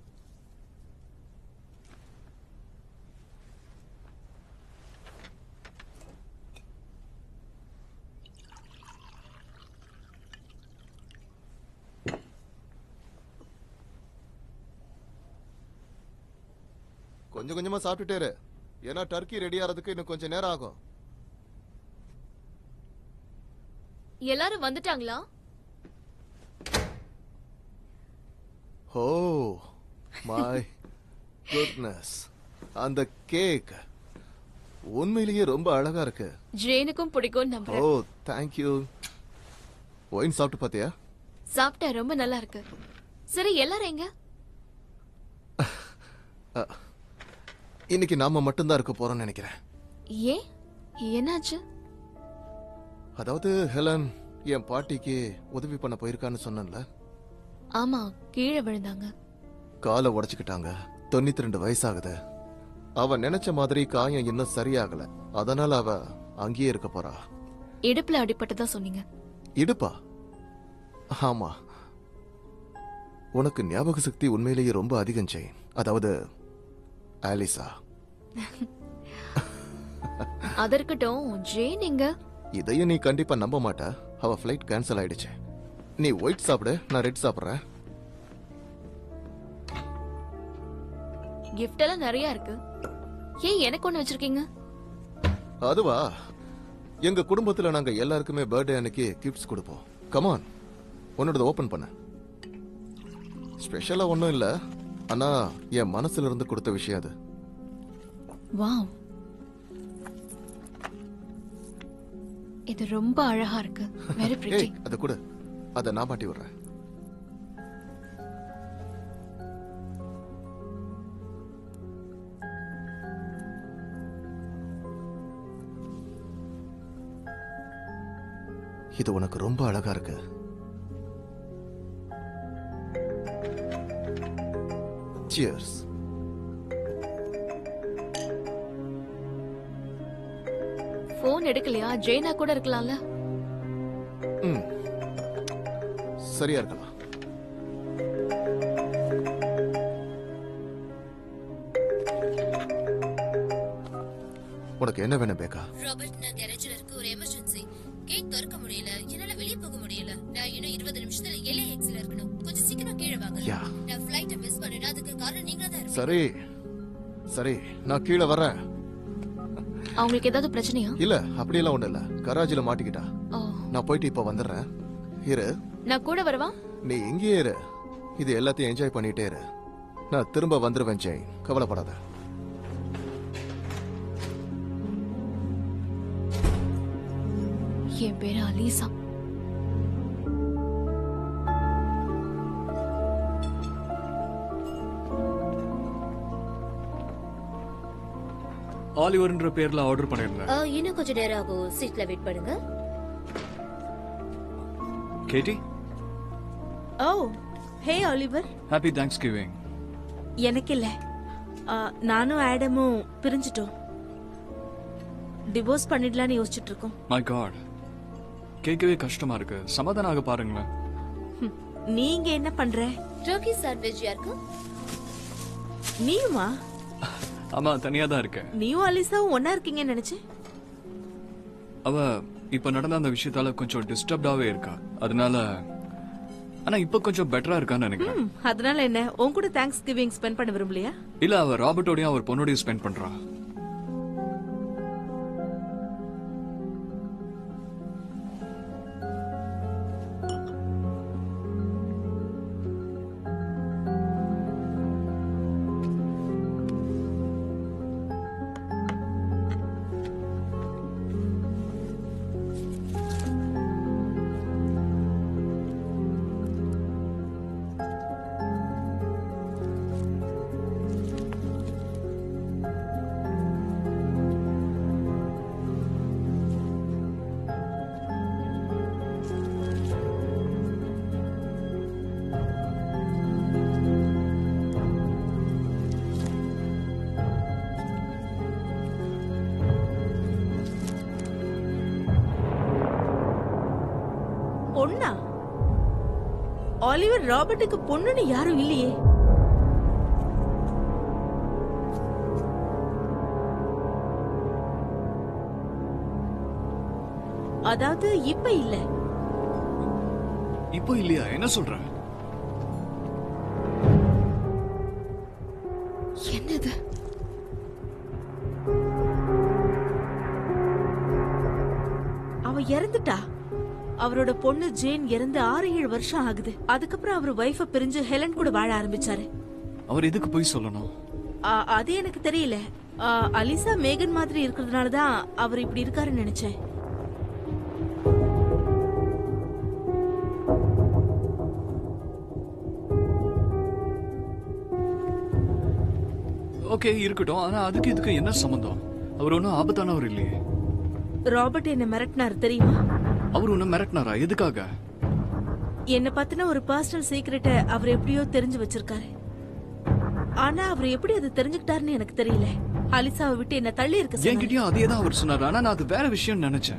கொஞ்சம் கொஞ்சமா சாப்பிட்டுட்டே இரு ஏன்னா டர்க்கி ரெடி ஆறதுக்கு இன்னும் கொஞ்சம் நேரம் ஆகும் எல்லாரும் வந்துட்டாங்களா ஓ மை குட்னஸ் அந்த கேக் உண்மையிலேயே ரொம்ப அழகா இருக்கு ஜேனுக்கும் பிடிக்கும் ஓ நம்புறேன் தேங்க்யூ ஒயின் சாப்பிட்டு பாத்தியா சாப்பிட்டேன் ரொம்ப நல்லா இருக்கு சரி எல்லாரும் எங்க இன்னைக்கு நாம மட்டும்தான் இருக்க போறோம்னு நினைக்கிறேன் ஏன் என்னாச்சு அதாவது ஹெலன் என் பாட்டிக்கு உதவி பண்ண போயிருக்கான்னு சொன்னேன்ல ஆமா கீழே விழுந்தாங்க காலை உடைச்சுக்கிட்டாங்க தொண்ணூத்தி ரெண்டு வயசாகுது அவ நினைச்ச மாதிரி காயம் இன்னும் சரியாகல அதனால அவ அங்கேயே இருக்க போறா இடுப்புல அடிபட்டதா சொன்னீங்க இடுப்பா ஆமா உனக்கு ஞாபக சக்தி உண்மையிலேயே ரொம்ப அதிகம் செயின் அதாவது ஆலிசா அது இருக்கட்டும் ஜேன் எங்க இதையும் நீ கண்டிப்பா நம்ப மாட்ட அவ ஃப்ளைட் கேன்சல் ஆயிடுச்சு நீ ஒயிட் சாப்பிடு நான் ரெட் சாப்பிடுறேன் gift எல்லாம் நிறைய இருக்கு ஏன் எனக்கு ஒண்ணு வச்சிருக்கீங்க அதுவா எங்க குடும்பத்துல நாங்க எல்லாருக்குமே பர்த்டே அன்னைக்கு கிஃப்ட்ஸ் கொடுப்போம் கமான் உன்னோடத ஓபன் பண்ண ஸ்பெஷலா ஒண்ணும் இல்ல ஆனா என் மனசுல இருந்து கொடுத்த விஷயம் அது வாவ் இது ரொம்ப அழகா இருக்கு வெரி பிரிட்டி ஏய் அத கொடு அத நான் மாட்டி விடுறேன் இது உனக்கு ரொம்ப அழகா இருக்கு சியர்ஸ் போன் எடுக்கலையா ஜெயினா கூட இருக்கலாம்ல ம் சரியா இருக்கலாம் உனக்கு என்ன வேணும் பேக்கா ராபர்ட் நான் கேரேஜ்ல இருக்க ஒரு எமர்ஜென்சி கேக் திறக்க முடியல என்னால வெளிய போக முடியல நான் இன்னும் இருபது நிமிஷத்துல எல்ஏ எக்ஸ்ல இருக்கணும் கொஞ்சம் சீக்கிரம் கீழே வாங்க யா. நான் ஃபிளைட்ட மிஸ் பண்ணினா அதுக்கு காரணம் நீங்களா தான் இருப்பீங்க சரி சரி நான் கீழே வரேன் அவங்களுக்கு ஏதாவது பிரச்சனையா இல்ல அப்படியெல்லாம் ஒண்ணு இல்ல கராஜில மாட்டிக்கிட்டா ஓ நான் போயிட்டு இப்ப வந்துடுறேன் இரு நான் கூட வரவா நீ இங்கேயே இரு இது எல்லாத்தையும் என்ஜாய் பண்ணிட்டே இரு நான் திரும்ப வந்துருவேன் ஜெய் கவலைப்படாத என் பேரு அலீசா ஆலிவர்ன்ற பேர்ல ஆர்டர் பண்ணிருந்தேன் ஆ, இன்னும் கொஞ்சம் நேரம் ஆகும் சீட்ல வெயிட் பண்ணுங்க Katie oh hey Oliver happy Thanksgiving எனக்கு இல்ல ஆ, நானும் ஆடமும் பிரிஞ்சிட்டோம் டிவோர்ஸ் பண்ணிடலாம்னு யோசிச்சுட்டு இருக்கோம் மை காட் கேட்கவே கஷ்டமா இருக்கு சமாதானம் ஆக பாருங்களேன் ஹம், நீங்க என்ன பண்ற டர்க்கி சாண்ட்விச் யாருக்கு நீயுமா ஆமா தனியா தான் இருக்கேன் நீயும் அலிசாவும் ஒன்னா இருக்கீங்கன்னு நினைச்சேன் அவ இப்ப நடந்த அந்த விஷயத்தால கொஞ்சம் டிஸ்டர்ப்டாவே இருக்கா அதனால ஆனா இப்ப கொஞ்சம் பெட்டரா இருக்கான்னு நினைக்கிறேன் ம், அதனால என்ன உன் கூட தேங்க்ஸ் கிவிங் ஸ்பெண்ட் பண்ண விரும்பலையா இல்ல அவ ராபர்ட்டோடயும் அவர் பொண்ணோடயும் ஸ்பெண்ட் பண்றா பொண்ணா ஆலிவர் ராபர்ட்டுக்கு பொண்ணுன்னு யாரும் இல்லையே அதாவது இப்ப இல்ல இப்போ இல்லையா என்ன சொல்ற என்னது அவ இறந்துட்டா அவரோட பொண்ணு ஜேன் இறந்து ஆறு ஏழு வருஷம் ஆகுது அதுக்கப்புறம் அவர் ஒய்ஃப பிரிஞ்சு ஹெலன் கூட வாழ ஆரம்பிச்சாரு அவர் எதுக்கு போய் சொல்லணும் ஆ, அது எனக்கு தெரியல ஆ, அலிசா மேகன் மாதிரி இருக்கிறதுனால தான் அவர் இப்படி இருக்காருன்னு நினைச்சேன் ஓகே இருக்கட்டும் ஆனா அதுக்கு இதுக்கு என்ன சம்பந்தம் அவர் ஒன்றும் ஆபத்தானவர் இல்லையே ராபர்ட் என்ன மிரட்டினார் தெரியுமா அவர் ஒன்றும் மிரட்டினாரா எதுக்காக என்ன பத்தின ஒரு பர்சனல் சீக்ரெட்ட அவர் எப்படியோ தெரிஞ்சு வச்சிருக்காரு ஆனா அவர் எப்படி அதை தெரிஞ்சுக்கிட்டாருன்னு எனக்கு தெரியல அலிசாவை விட்டு என்ன தள்ளி இருக்க சொன்னாரு. என்கிட்டயும் அதே தான் அவர் சொன்னார் ஆனா நான் அது வேற விஷயம் நினைச்சேன்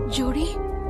Judy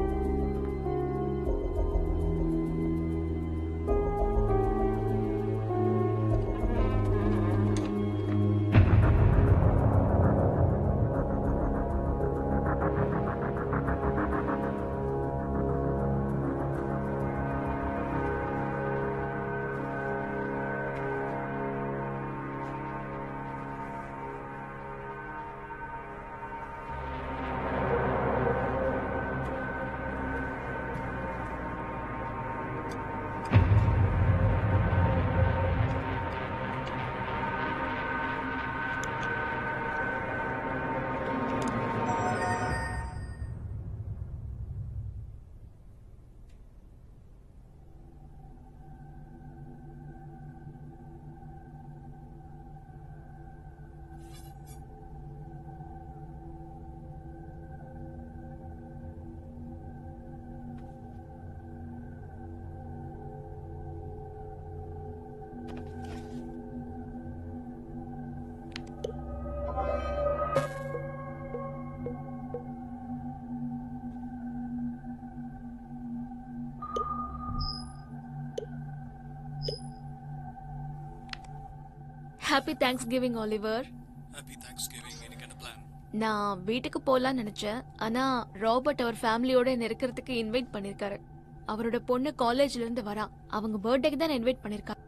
happy thanks giving Oliver happy Thanksgiving எனக்கு என்ன பிளான் நான் வீட்டுக்கு போலாம்னு நினைச்சேன் ஆனா ராபர்ட் அவர் ஃபேமிலியோட என்ன இருக்கிறதுக்கு இன்வைட் பண்ணிருக்காரு அவரோட பொண்ணு காலேஜ்ல இருந்து வரா அவங்க பர்த்டேக்கு தான் இன்வைட் பண்ணிருக்கா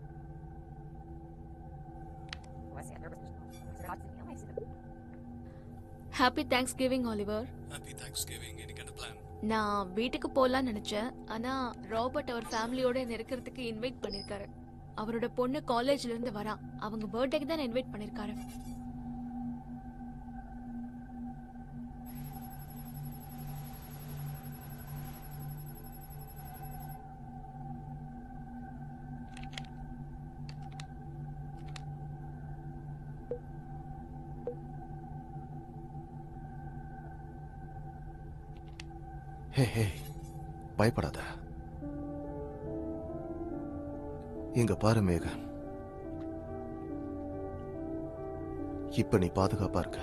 happy thanks giving Oliver happy Thanksgiving எனக்கு என்ன பிளான் நான் வீட்டுக்கு போலாம்னு நினைச்சேன் ஆனா ராபர்ட் அவர் ஃபேமிலியோட என்ன இருக்கிறதுக்கு இன்வைட் பண்ணிருக்காரு அவரோட பொண்ணு காலேஜ்ல இருந்து வரா அவங்க பர்த்டேக்கு தான் இன்வைட் பண்ணிருக்காரு ஹே ஹே பயப்படாத இங்க பாரு மேகன் இப்ப நீ பாதுகாப்பா இருக்க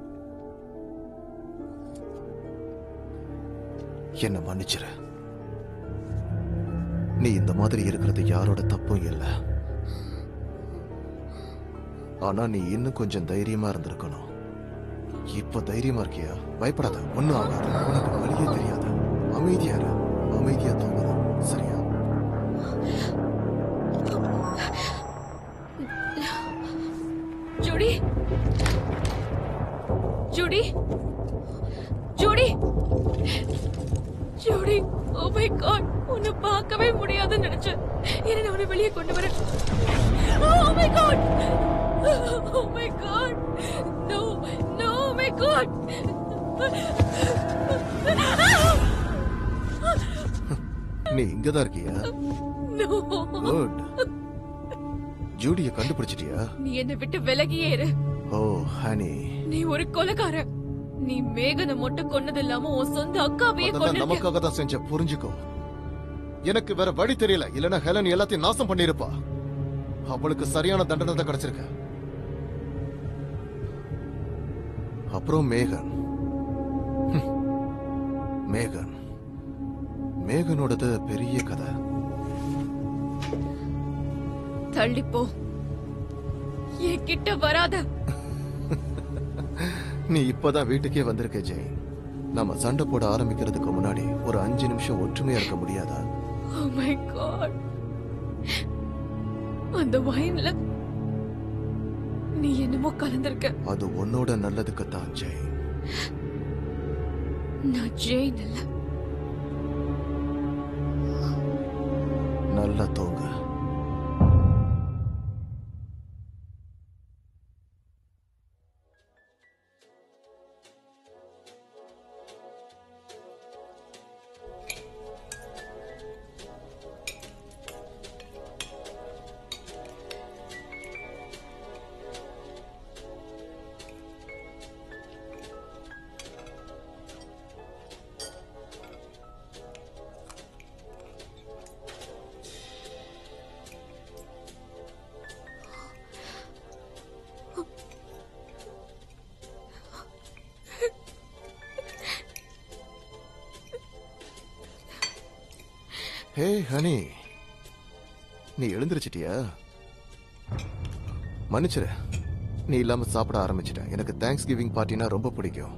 என்ன மன்னிச்சிரு நீ இந்த மாதிரி இருக்கிறது யாரோட தப்பும் இல்ல ஆனா நீ இன்னும் கொஞ்சம் தைரியமா இருந்திருக்கணும் இப்ப தைரியமா இருக்கியா பயப்படாத ஒண்ணும் ஆகாது உனக்கு வழியே தெரியாது அமைதியா இரு அமைதியா தூங்கணும் சரியா Judy Judy Judy Judy oh my God உன்னை பார்க்கவே முடியாதுன்னு நினைச்சேன் என்ன நான் உன்னை வெளியே கொண்டு வரேன் oh my God oh my God no no my God நீ இங்கதான் இருக்கியா நோ குட் ஜூடிய கண்டுபிடிச்சிட்டியா நீ என்னை விட்டு விலகியே இரு ஓ ஹனி நீ ஒரு கொலைக்காரன் நீ மேகனை மட்டும் கொன்னது இல்லாம உன் சொந்த அக்காவையே அதெல்லாம் கொண்டு நமக்காக தான் செஞ்ச புரிஞ்சுக்கோ எனக்கு வேற வழி தெரியல இல்லனா ஹெலன் எல்லாத்தையும் நாசம் பண்ணிருப்பா அவளுக்கு சரியான தண்டனை தான் கிடைச்சிருக்கு அப்புறம் மேகன் ஹம். மேகன் மேகனோடது பெரிய கதை தள்ளிப்போ என் கிட்ட வராத நீ இப்பதான் வீட்டுக்கே வந்திருக்க ஜெய் நம்ம சண்டை போட ஆரம்பிக்கிறதுக்கு முன்னாடி ஒரு அஞ்சு நிமிஷம் ஒற்றுமையா இருக்க முடியாதா Oh my god அந்த வைன்ல நீ என்னமோ கலந்திருக்க அது உன்னோட நல்லதுக்கு தான் ஜெய் நான் ஜெயின் இல்ல நல்லா தூங்க ஹே ஹனி நீ எழுந்திருச்சிட்டியா மன்னிச்சிரு நீ இல்லாம சாப்பிட ஆரம்பிச்சிட்டேன் எனக்கு தேங்க்ஸ் கிவிங் பார்ட்டினா ரொம்ப பிடிக்கும்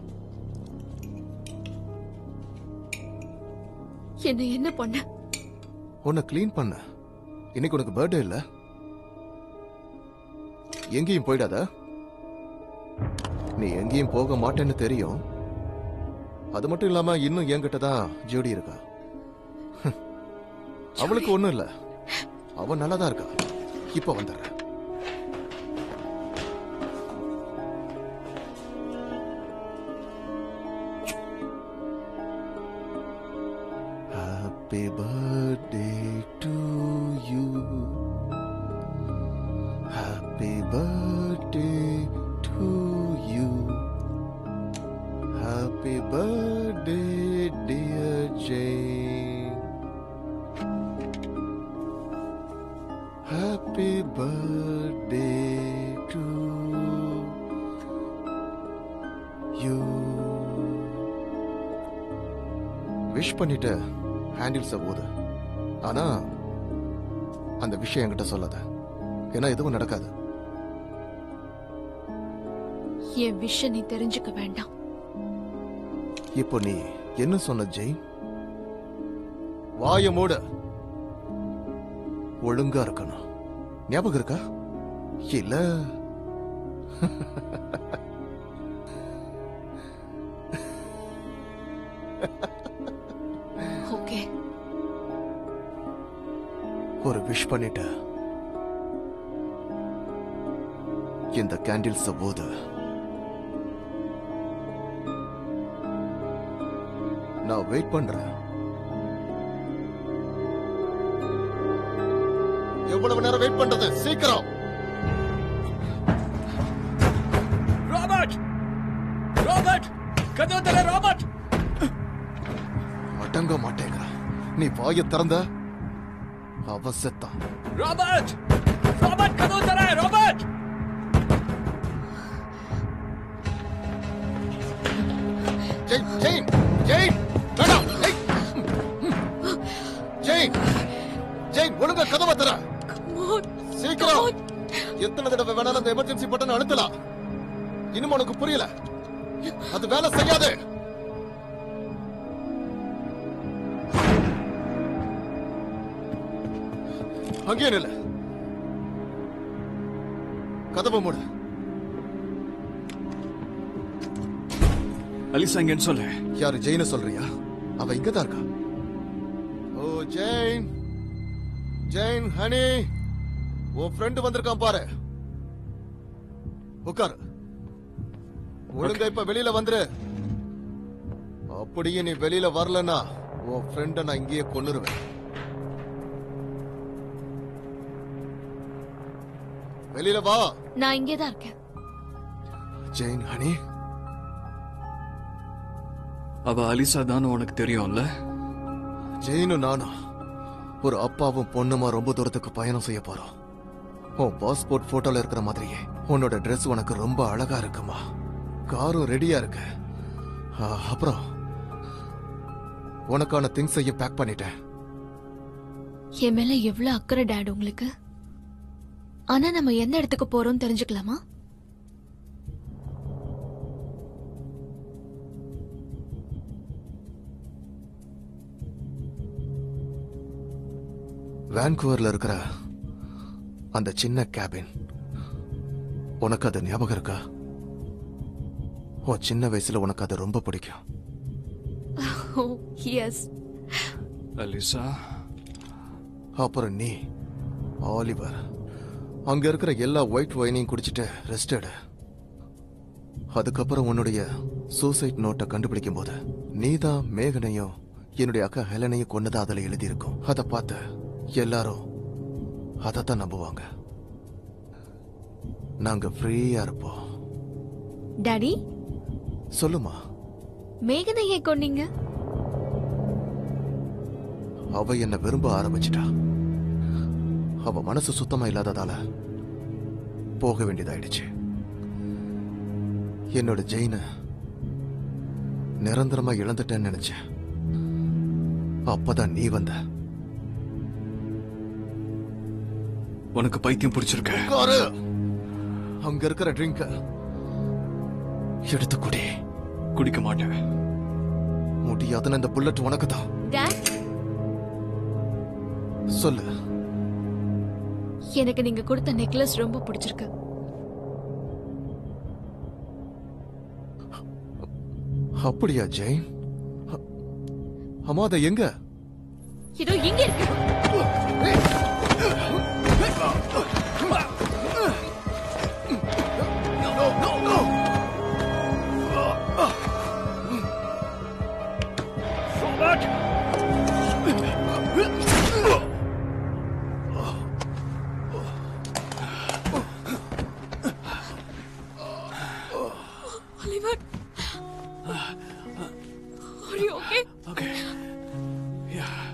என்ன என்ன பண்ண உன்னை க்ளீன் பண்ண இன்னைக்கு உனக்கு பர்த்டே இல்ல எங்கேயும் போயிடாத நீ எங்கேயும் போக மாட்டேன்னு தெரியும் அது மட்டும் இல்லாம இன்னும் என்கிட்ட தான் ஜோடி இருக்கா அவளுக்கு ஒண்ணும் இல்ல அவ நல்லாதான் இருக்கா இப்ப வந்துடுறேன் Happy birthday to you. Happy birthday to you. Happy birthday, dear Jane. Happy birthday to you. Wish பண்ணிட்டு ஹேண்டில்ஸ ஊது ஆனா அந்த விஷயம் என்கிட்ட சொல்லாத ஏன்னா எதுவும் நடக்காது என் விஷயம் நீ தெரிஞ்சுக்க வேண்டாம் இப்போ நீ என்ன சொன்ன ஜெயின் வாய மூட ஒழுங்கா இருக்கணும் ஞாபகம் இருக்கா இல்ல ஓகே ஒரு விஷ் பண்ணிட்ட இந்த கேண்டில்ஸ் போது நான் வெயிட் பண்றேன் எவ்வளவு நேரம் வெயிட் பண்றது சீக்கிரம் ராபர்ட் ராபர்ட் கதவு தர ராபர்ட் அடங்க மாட்டேங்கிற நீ வாய திறந்த அவ செத்தான் ராபர்ட் ராபர்ட் கதவு தர ராபர்ட் ஜெயின் ஜெயின் ஜெயின் வேண்டாம் ஏய். ஜெயின் ஜெயின் ஒழுங்கா கதவை தர சீக்கிரம் எத்தனை தடவை வேணாலும் அந்த எமர்ஜென்சி பட்டன் அழுத்தலாம் இன்னும் உனக்கு புரியல அது வேலை செய்யாது அங்கேயே நில்லு கதவை மூடு அலிசா இங்கன்னு சொல்லு யாரு ஜெயின சொல்றியா அவ இங்கதான் இருக்கா ஓ ஜெயின் ஜெயின் ஹனி உன் ஃப்ரெண்டு வந்திருக்கான் பாரு உட்காரு ஒழுங்கா இப்ப வெளியில வந்துரு அப்படியே நீ வெளியில வரலனா உன் ஃப்ரெண்ட நான் இங்கேயே கொன்னுருவேன் வெளியில வா நான் இங்கே தான் இருக்கேன் ஜெயின் ஹனி அவ அலிசா தான் உனக்கு தெரியும்ல ஜெயினும் நானும் ஒரு அப்பாவும் பொண்ணுமா ரொம்ப தூரத்துக்கு பயணம் செய்ய போறோம் உன் பாஸ்போர்ட் போட்டோல இருக்கிற மாதிரியே உன்னோட Dress உனக்கு ரொம்ப அழகா இருக்குமா காரும் ரெடியா இருக்கு ஆ, அப்புறம் உனக்கான திங்ஸையும் பேக் பண்ணிட்டேன் என் மேல எவ்வளவு அக்கறை டேட் உங்களுக்கு ஆனா நம்ம எந்த இடத்துக்கு போறோம் தெரிஞ்சுக்கலாமா வான்கூவர்ல இருக்கிற அந்த சின்ன கேபின் உனக்கு அது ஞாபகம் இருக்கா உன் சின்ன வயசுல உனக்கு அது ரொம்ப பிடிக்கும் ஓ எஸ் அலிசா அப்புறம் நீ ஆலிவர் அங்க இருக்கிற எல்லா ஒயிட் ஒயினையும் குடிச்சிட்டு ரெஸ்ட் எடு அதுக்கப்புறம் உன்னுடைய சூசைட் நோட்டை கண்டுபிடிக்கும் போது நீதான் மேகனையும் என்னுடைய அக்கா ஹெலனையும் கொன்னதா அதுல எழுதியிருக்கும் அதை பார்த்து எல்லாரும் அதைத்தான் நம்புவாங்க நாங்க ஃப்ரீயா இருப்போம் டாடி சொல்லுமா மேகனையை கொன்னீங்க அவ என்ன விரும்ப ஆரம்பிச்சிட்டா அவ மனசு சுத்தமா இல்லாததால போக வேண்டியதாயிடுச்சு என்னோட ஜெயின நிரந்தரமா இழந்துட்டேன்னு நினைச்சேன் அப்பதான் நீ வந்த உனக்கு பைத்தியம் பிடிச்சிருக்கு காரு அங்க இருக்கிற ட்ரிங்க எடுத்து குடி குடிக்க மாட்டேன் முடியாதுன்னு இந்த புல்லட் உனக்கு தான் டேட் சொல்லு எனக்கு நீங்க கொடுத்த நெக்லஸ் ரொம்ப பிடிச்சிருக்கு அப்படியா ஜெயின் அ- அம்மா அதை எங்க இதோ இங்க இருக்கு Oliver, are you okay? Okay. Yeah.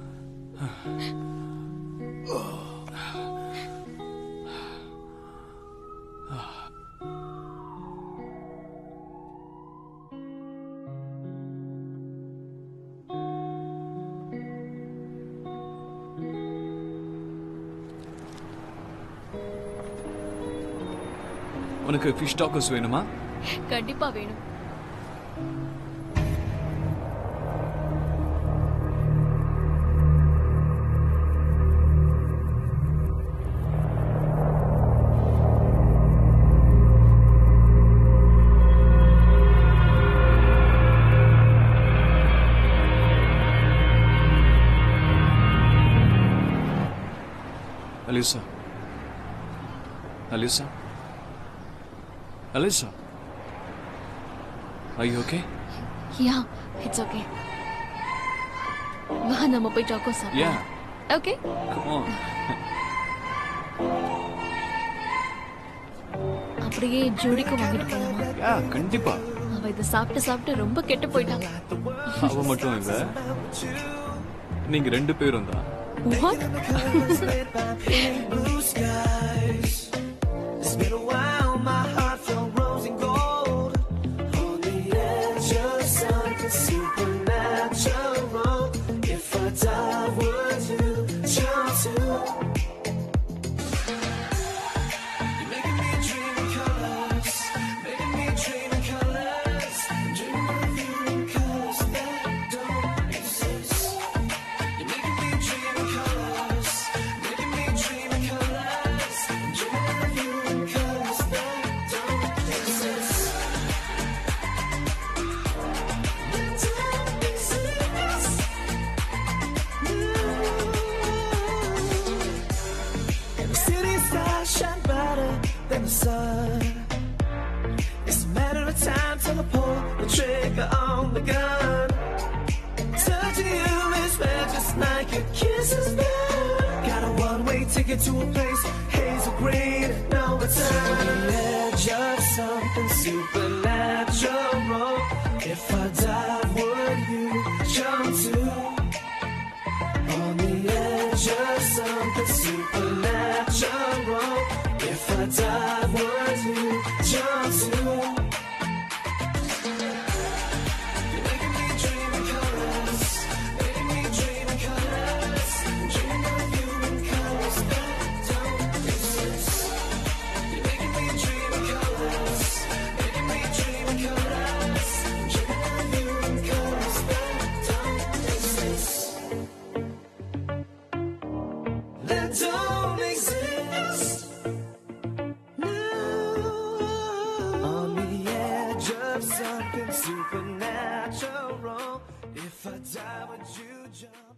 உனக்கு ஃபிஷ் டாக்கர்ஸ் வேணுமா கண்டிப்பா வேணும் Alisa. Alisa. Alisa. Are you okay? Yeah it's okay வா நம்ம போய் டாக்கோ Yeah. சாப்பிடலாம் ஓகே Come on. அப்படியே ஜோடிக்கு வாங்கிட்டு போலாமா Yeah, கண்டிப்பா அவ இதை சாப்பிட்டு சாப்பிட்டு ரொம்ப கெட்டு போயிட்டான் அவ மட்டும் இல்ல நீங்க ரெண்டு பேரும் தான் What? blue skies. It's been a while, my heart felt rose and gold. On the edge of something supernatural. If I die, would you jump to? You're making me dream in colors, making me dream in colors, dream of you in colors that don't exist. You're making me dream in colors, making me dream in colors, dream of you in colors that don't exist. That don't exist. And the city stars shine brighter than the sun. It's a matter of time till I pull the trigger on the gun. Touching you is rare, just like your kiss is there. Got a one-way ticket to a place, hazel green, no return. On the edge of something supernatural. If I die, would you jump to? On the edge of something supernatural. If I die, would you jump to? You're making me dream in colors, making me dream in colors, dream of you in colors that don't exist. You're making me dream in colors, making me dream in colors, dream of you in colors that don't exist. That don't exist. No. On the edge of something supernatural. If I die, would you jump?